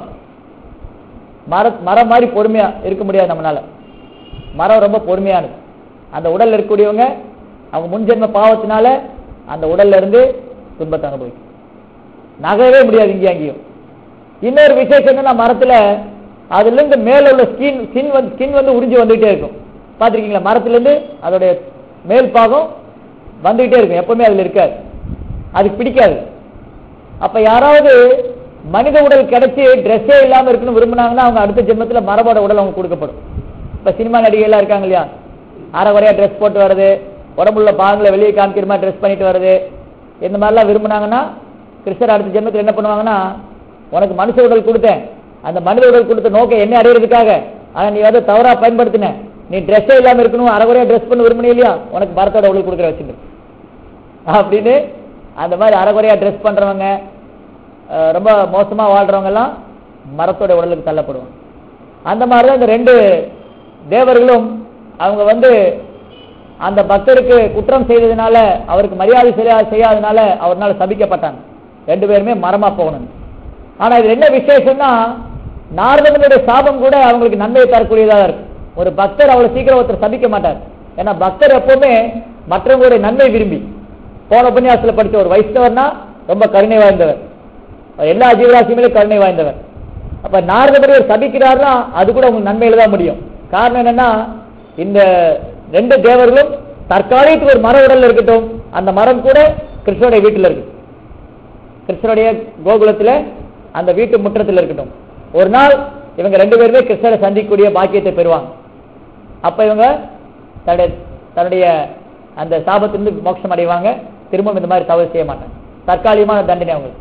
மர மரம் மாதிரி பொறுமையா இருக்க முடியாது நம்மளால மரம் ரொம்ப பொறுமையானது அந்த உடல்ல இருக்கக்கூடியவங்க அவங்க முன்ஜென்ம பாவத்தினால அந்த உடல்ல இருந்து துன்பத்தை அனுபவிக்கும் நகரவே முடியாது இங்கேயும் அங்கேயும் இன்னொரு விசேஷம் என்னன்னா மரத்துல அதுல இருந்து மேல உள்ள ஸ்கின் ஸ்கின் வந்து ஸ்கின் வந்து உறிஞ்சு வந்துகிட்டே இருக்கும் பாத்திருக்கீங்களா மரத்துல இருந்து அதோடைய மேல் பாகம் வந்துகிட்டே இருக்கும் எப்பவுமே அதுல இருக்காது அதுக்கு பிடிக்காது அப்ப யாராவது மனித உடல் கிடைச்சி ட்ரெஸ்ஸே இல்லாம இருக்கணும் விரும்புனாங்கன்னா அவங்க அடுத்த ஜென்மத்துல மரபோட உடல் அவங்க கொடுக்கப்படும் இப்ப சினிமா நடிகைலாம் இருக்காங்க இல்லையா அரை குறையா ட்ரெஸ் போட்டு வர்றது உடம்புள்ள பாகங்களை வெளியே காமிக்கிற மாதிரி ட்ரெஸ் பண்ணிட்டு வர்றது இந்த மாதிரிலாம் விரும்புனாங்கன்னா கிறிஸ்தர் அடுத்த ஜென்மத்தில் என்ன பண்ணுவாங்கன்னா உனக்கு மனுஷ உடல் கொடுத்தேன் அந்த மனித உடல் கொடுத்த நோக்கம் என்ன அடையிறதுக்காக ஆனா நீ வந்து தவறா பயன்படுத்தின நீ ட்ரெஸ்ஸே இல்லாம இருக்கணும் அரை குறையா ட்ரெஸ் பண்ண விரும்பினே இல்லையா உனக்கு மரத்தோட உடல் கொடுக்குற வச்சுட்டு அப்படின்னு அந்த மாதிரி அரைகுறையா ட்ரெஸ் பண்றவங்க அஹ், ரொம்ப மோசமா வாழ்றவங்க எல்லாம் மரத்தோட உடலுக்கு தள்ளப்படுவாங்க அந்த மாதிரி தான் இந்த ரெண்டு தேவர்களும் அவங்க வந்து அந்த பக்தருக்கு குற்றம் செய்ததுனால அவருக்கு மரியாதை செய்யா- செய்யாதனால அவர்னால சபிக்கப்பட்டாங்க ரெண்டு பேருமே மரமா போகணும் ஆனா இது என்ன விசேஷம்னா நாரதனுடைய சாபம் கூட அவங்களுக்கு நன்மையை தரக்கூடியதாக இருக்கு ஒரு பக்தர் அவ்வளவு சீக்கிரம் ஒருத்தர் சபிக்க மாட்டார் ஏன்னா பக்தர் எப்பவுமே மற்றவங்களுடைய நன்மை விரும்பி போன உபன்யாசத்துல படிச்ச ஒரு வைஷ்ணவர்னா ரொம்ப கருணை வாய்ந்தவர் அவர் எல்லா ஜீவராசியுமே கருணை வாய்ந்தவர் அப்ப நாரதபடி ஒரு சபிக்கிறார்னா அது கூட உங்களுக்கு நன்மையில தான் முடியும் காரணம் என்னன்னா இந்த ரெண்டு தேவர்களும் தற்காலிகத்துக்கு ஒரு மர உடல்ல இருக்கட்டும் அந்த மரம் கூட கிருஷ்ணனுடைய வீட்டுல இருக்கு கிருஷ்ணனுடைய கோகுலத்துல அந்த வீட்டு முற்றத்தில் இருக்கட்டும் ஒரு நாள் இவங்க ரெண்டு பேருமே கிருஷ்ணரை சந்திக்கக்கூடிய பாக்கியத்தை பெறுவாங்க அப்ப இவங்க தன்னுடைய தன்னுடைய அந்த சாபத்திலிருந்து மோட்சம் அடைவாங்க திரும்பவும் இந்த மாதிரி தவறு செய்ய மாட்டாங்க தற்காலிகமான தண்டனை அவங்களுக்கு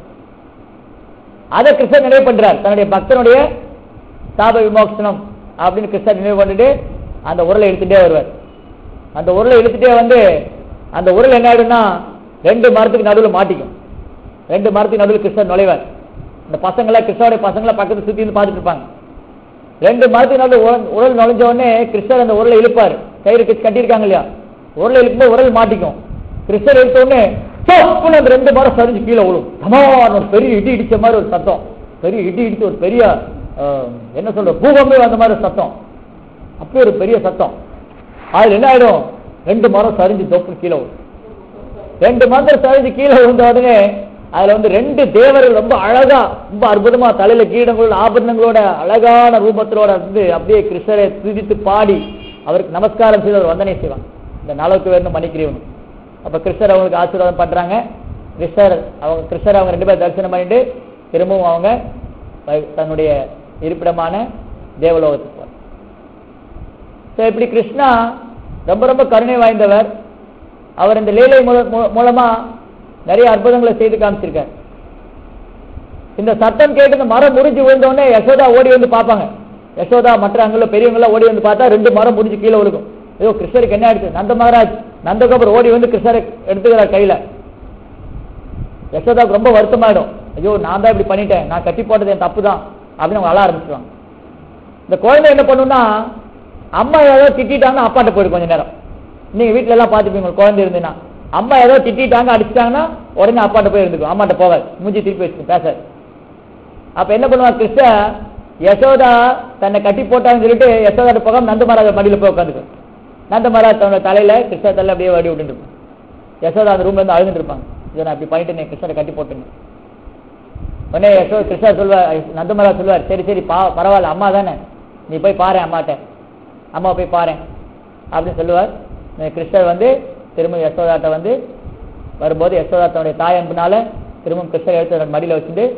அதை கிருஷ்ணர் நினைவு பண்றார் தன்னுடைய பக்தனுடைய சாப விமோசனம் அப்படின்னு கிருஷ்ணர் நினைவு பண்ணிட்டு அந்த உரலை இழுத்துட்டே வருவார் அந்த உரலை இழுத்துட்டே வந்து அந்த உரல் என்ன ஆயிடும்னா ரெண்டு மரத்துக்கு நடுவில் மாட்டிக்கும் ரெண்டு மரத்துக்கு நடுவில் கிருஷ்ணர் நுழைவார் இந்த பசங்களை கிருஷ்ணனுடைய பசங்களை பக்கத்து சுத்தி இருந்து பார்த்துட்டு இருப்பாங்க ரெண்டு மரத்துக்கு நடுவில் உரல் உரல் நுழைஞ்ச உடனே கிருஷ்ணர் அந்த உரலை இழுப்பார் கயிறு கட்டி கட்டியிருக்காங்க இல்லையா உரலை இழுக்கும்போது உரல் மாட்டிக்கும் கிருஷ்ணர் இழுத்த உடனே டப்புன்னு அந்த ரெண்டு மரம் சரிஞ்சு கீழே விழும் தமான் ஒரு பெரிய இடி இடிச்ச மாதிரி ஒரு சத்தம் பெரிய இடி இடிச்சு ஒரு பெரிய அஹ், என்ன சொல்ற பூகம்பே வந்த மாதிரி ஒரு சத்தம் அப்படி ஒரு பெரிய சத்தம் அதுல என்ன ஆயிடும் ரெண்டு மரம் சரிஞ்சு தொப்பு கீழே விழும் ரெண்டு மந்திரம் சரிஞ்சு கீழே விழுந்த உடனே அதுல வந்து ரெண்டு தேவர்கள் ரொம்ப அழகா ரொம்ப அற்புதமா தலையில கீடங்களோட ஆபரணங்களோட அழகான ரூபத்திலோட வந்து அப்படியே கிருஷ்ணரை துதித்து பாடி அவருக்கு நமஸ்காரம் செய்து அவர் வந்தனை செய்வாங்க இந்த நாளுக்கு வேணும் மன்னிக்கிறவன் அப்ப கிருஷ்ணர் அவங்களுக்கு ஆசீர்வாதம் பண்றாங்க கிருஷ்ணர் அவங்க கிருஷ்ணர் அவங்க ரெண்டு பேரும் தரிசனம் பண்ணிட்டு திரும்பவும் அவங்க வை- தன்னுடைய இருப்பிடமான தேவலோகத்துக்கு போறாங்க So, இப்படி கிருஷ்ணா ரொம்ப ரொம்ப கருணை வாய்ந்தவர் அவர் இந்த லீலை மூல- மூ- மூலமா நிறைய அற்புதங்களை செய்து காமிச்சிருக்கார் இந்த சத்தம் கேட்டு இந்த மரம் முறிஞ்சு விழுந்த உடனே யசோதா ஓடி வந்து பார்ப்பாங்க யசோதா மற்ற அங்குள்ள பெரியவங்க ஓடி வந்து பார்த்தா ரெண்டு மரம் முறிஞ்சு கீழே விழுகும் ஐயோ கிருஷ்ணருக்கு என்ன ஆயிடுச்சு நந்த மகாராஜ் நந்தகோபர் ஓடி வந்து கிருஷ்ணரை எடுத்துக்கிறார் கையில யசோதாவுக்கு ரொம்ப வருத்தமாயிடும் ஐயோ நான் தான் இப்படி பண்ணிட்டேன் நான் கட்டி போட்டது என் தப்பு தான் அப்படின்னு அவங்க அழ ஆரம்பிச்சிருவாங்க இந்த குழந்தை என்ன பண்ணுன்னா அம்மா ஏதோ திட்டாங்கன்னா அப்பாட்ட போயிடும் கொஞ்ச நேரம் நீங்க வீட்ல எல்லாம் பார்த்துப்பீங்க உங்களுக்கு குழந்தை இருந்ததுன்னா அம்மா ஏதோ திட்டாங்க அடிச்சிட்டாங்கன்னா உடனே அப்பாட்ட போய் இருந்துக்கும் அம்மாட்ட போகாது மூஞ்சி திருப்பி வச்சு பேசாது அப்ப என்ன பண்ணுவா கிருஷ்ண யசோதா தன்னை கட்டி போட்டான்னு சொல்லிட்டு யசோதாட்ட போகாம நந்த மகாராஜ மடியில போய் உட்காந்துக்கும் நந்த மகாராஜ் தன்னோட தலையில கிருஷ்ண தலை அப்படியே வடி விட்டு இருக்கும் யசோதா அந்த ரூம்ல இருந்து அழுதுட்டு இருப்பாங்க இதை நான் இப்படி பண்ணிட்டு கிருஷ்ணரை கட்டி போட்டுங்க உடனே யசோ கிருஷ்ணா சொல்வார் நந்த மகாராஜ் சொல்வார் சரி சரி பா பரவாயில்ல அம்மா தானே நீ போய் பாரு அம்மாட்ட அம்மா போய் பாரு அப்படின்னு சொல்லுவார் இந்த கிருஷ்ணர் வந்து திரும்ப யசோதாட்ட வந்து வரும்போது யசோதா தன்னுடைய தாய் அன்புனால திரும்ப கிருஷ்ணர் எடுத்து தன்னோட மடியில வச்சுட்டு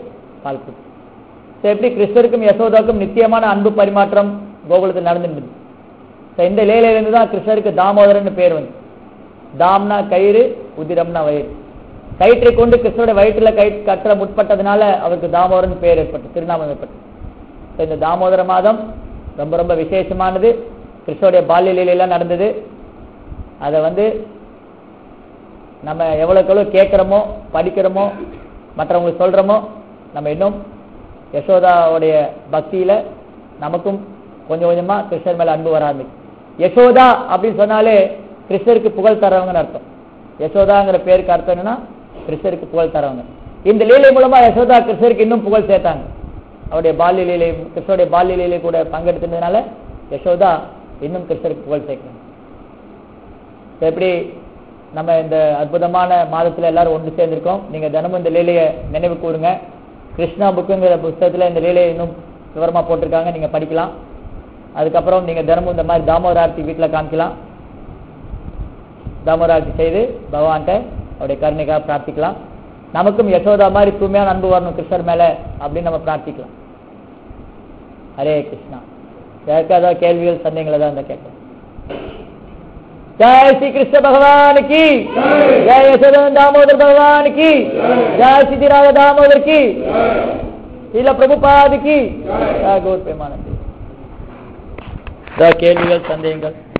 பால் கொடுத்து ஸோ எப்படி கிருஷ்ணருக்கும் யசோதாவுக்கும் நித்தியமான அன்பு பரிமாற்றம் கோகுலத்தில் நடந்துருந்தது ஸோ இந்த லேலையிலிருந்து தான் கிருஷ்ணருக்கு தாமோதரன் பேர் வந்து தாம்னா கயிறு உதிரம்னா வயிறு கயிற்றை கொண்டு கிருஷ்ணருடைய வயிற்றுல கயிறு கற்ற முற்பட்டதுனால அவருக்கு தாமோதரன் பேர் ஏற்பட்டு திருநாமம் ஏற்பட்டு ஸோ இந்த தாமோதர மாதம் ரொம்ப ரொம்ப விசேஷமானது கிருஷ்ணருடைய பால்ய லீலையெல்லாம் நடந்தது அதை வந்து நம்ம எவ்வளோக்கு எவ்வளோ கேட்குறோமோ படிக்கிறோமோ மற்றவங்களுக்கு சொல்கிறோமோ நம்ம இன்னும் யசோதாவுடைய பக்தியில் நமக்கும் கொஞ்சம் கொஞ்சமாக கிருஷ்ணர் மேலே அன்பு வர ஆரம்பிக்கும் யசோதா அப்படின்னு சொன்னாலே கிருஷ்ணருக்கு புகழ் தரவங்கன்னு அர்த்தம் யசோதாங்கிற பேருக்கு அர்த்தம் என்னன்னா கிருஷ்ணருக்கு புகழ் தரவங்க இந்த லீலை மூலமா யசோதா கிருஷ்ணருக்கு இன்னும் புகழ் சேர்த்தாங்க அவருடைய பால்ய லீலை கிருஷ்ணருடைய பால்ய லீலை கூட பங்கெடுத்ததுனால யசோதா இன்னும் கிருஷ்ணருக்கு புகழ் சேர்க்கணும் எப்படி நம்ம இந்த அற்புதமான மாதத்துல எல்லாரும் ஒன்று சேர்ந்திருக்கோம் நீங்க தினமும் இந்த லீலையை நினைவு கூறுங்க கிருஷ்ணா புக்குங்கிற புஸ்தகத்துல இந்த லீலையை இன்னும் விவரமா போட்டிருக்காங்க நீங்க படிக்கலாம் அதுக்கப்புறம் நீங்க தினமும் இந்த மாதிரி தாமோதர ஆர்த்தி வீட்டில் காமிக்கலாம் தாமோதர ஆர்த்தி செய்து பகவான்கிட்ட அவருடைய கருணைக்காக பிரார்த்திக்கலாம் நமக்கும் யசோதா மாதிரி தூய்மையான அன்பு வரணும் கிருஷ்ணர் மேல அப்படின்னு நம்ம பிரார்த்திக்கலாம் ஹரே கிருஷ்ணா யாருக்கா ஏதாவது கேள்விகள் சந்தேகங்கள் ஏதாவது இருந்தா கேட்கலாம் जय श्री कृष्ण भगवान की जय यशोदन दामोदर भगवान की जय श्री राधा दामोदर की शीला प्रभुपाद की जय गौर प्रेमानंद கேள்விகள் சந்தேகங்கள்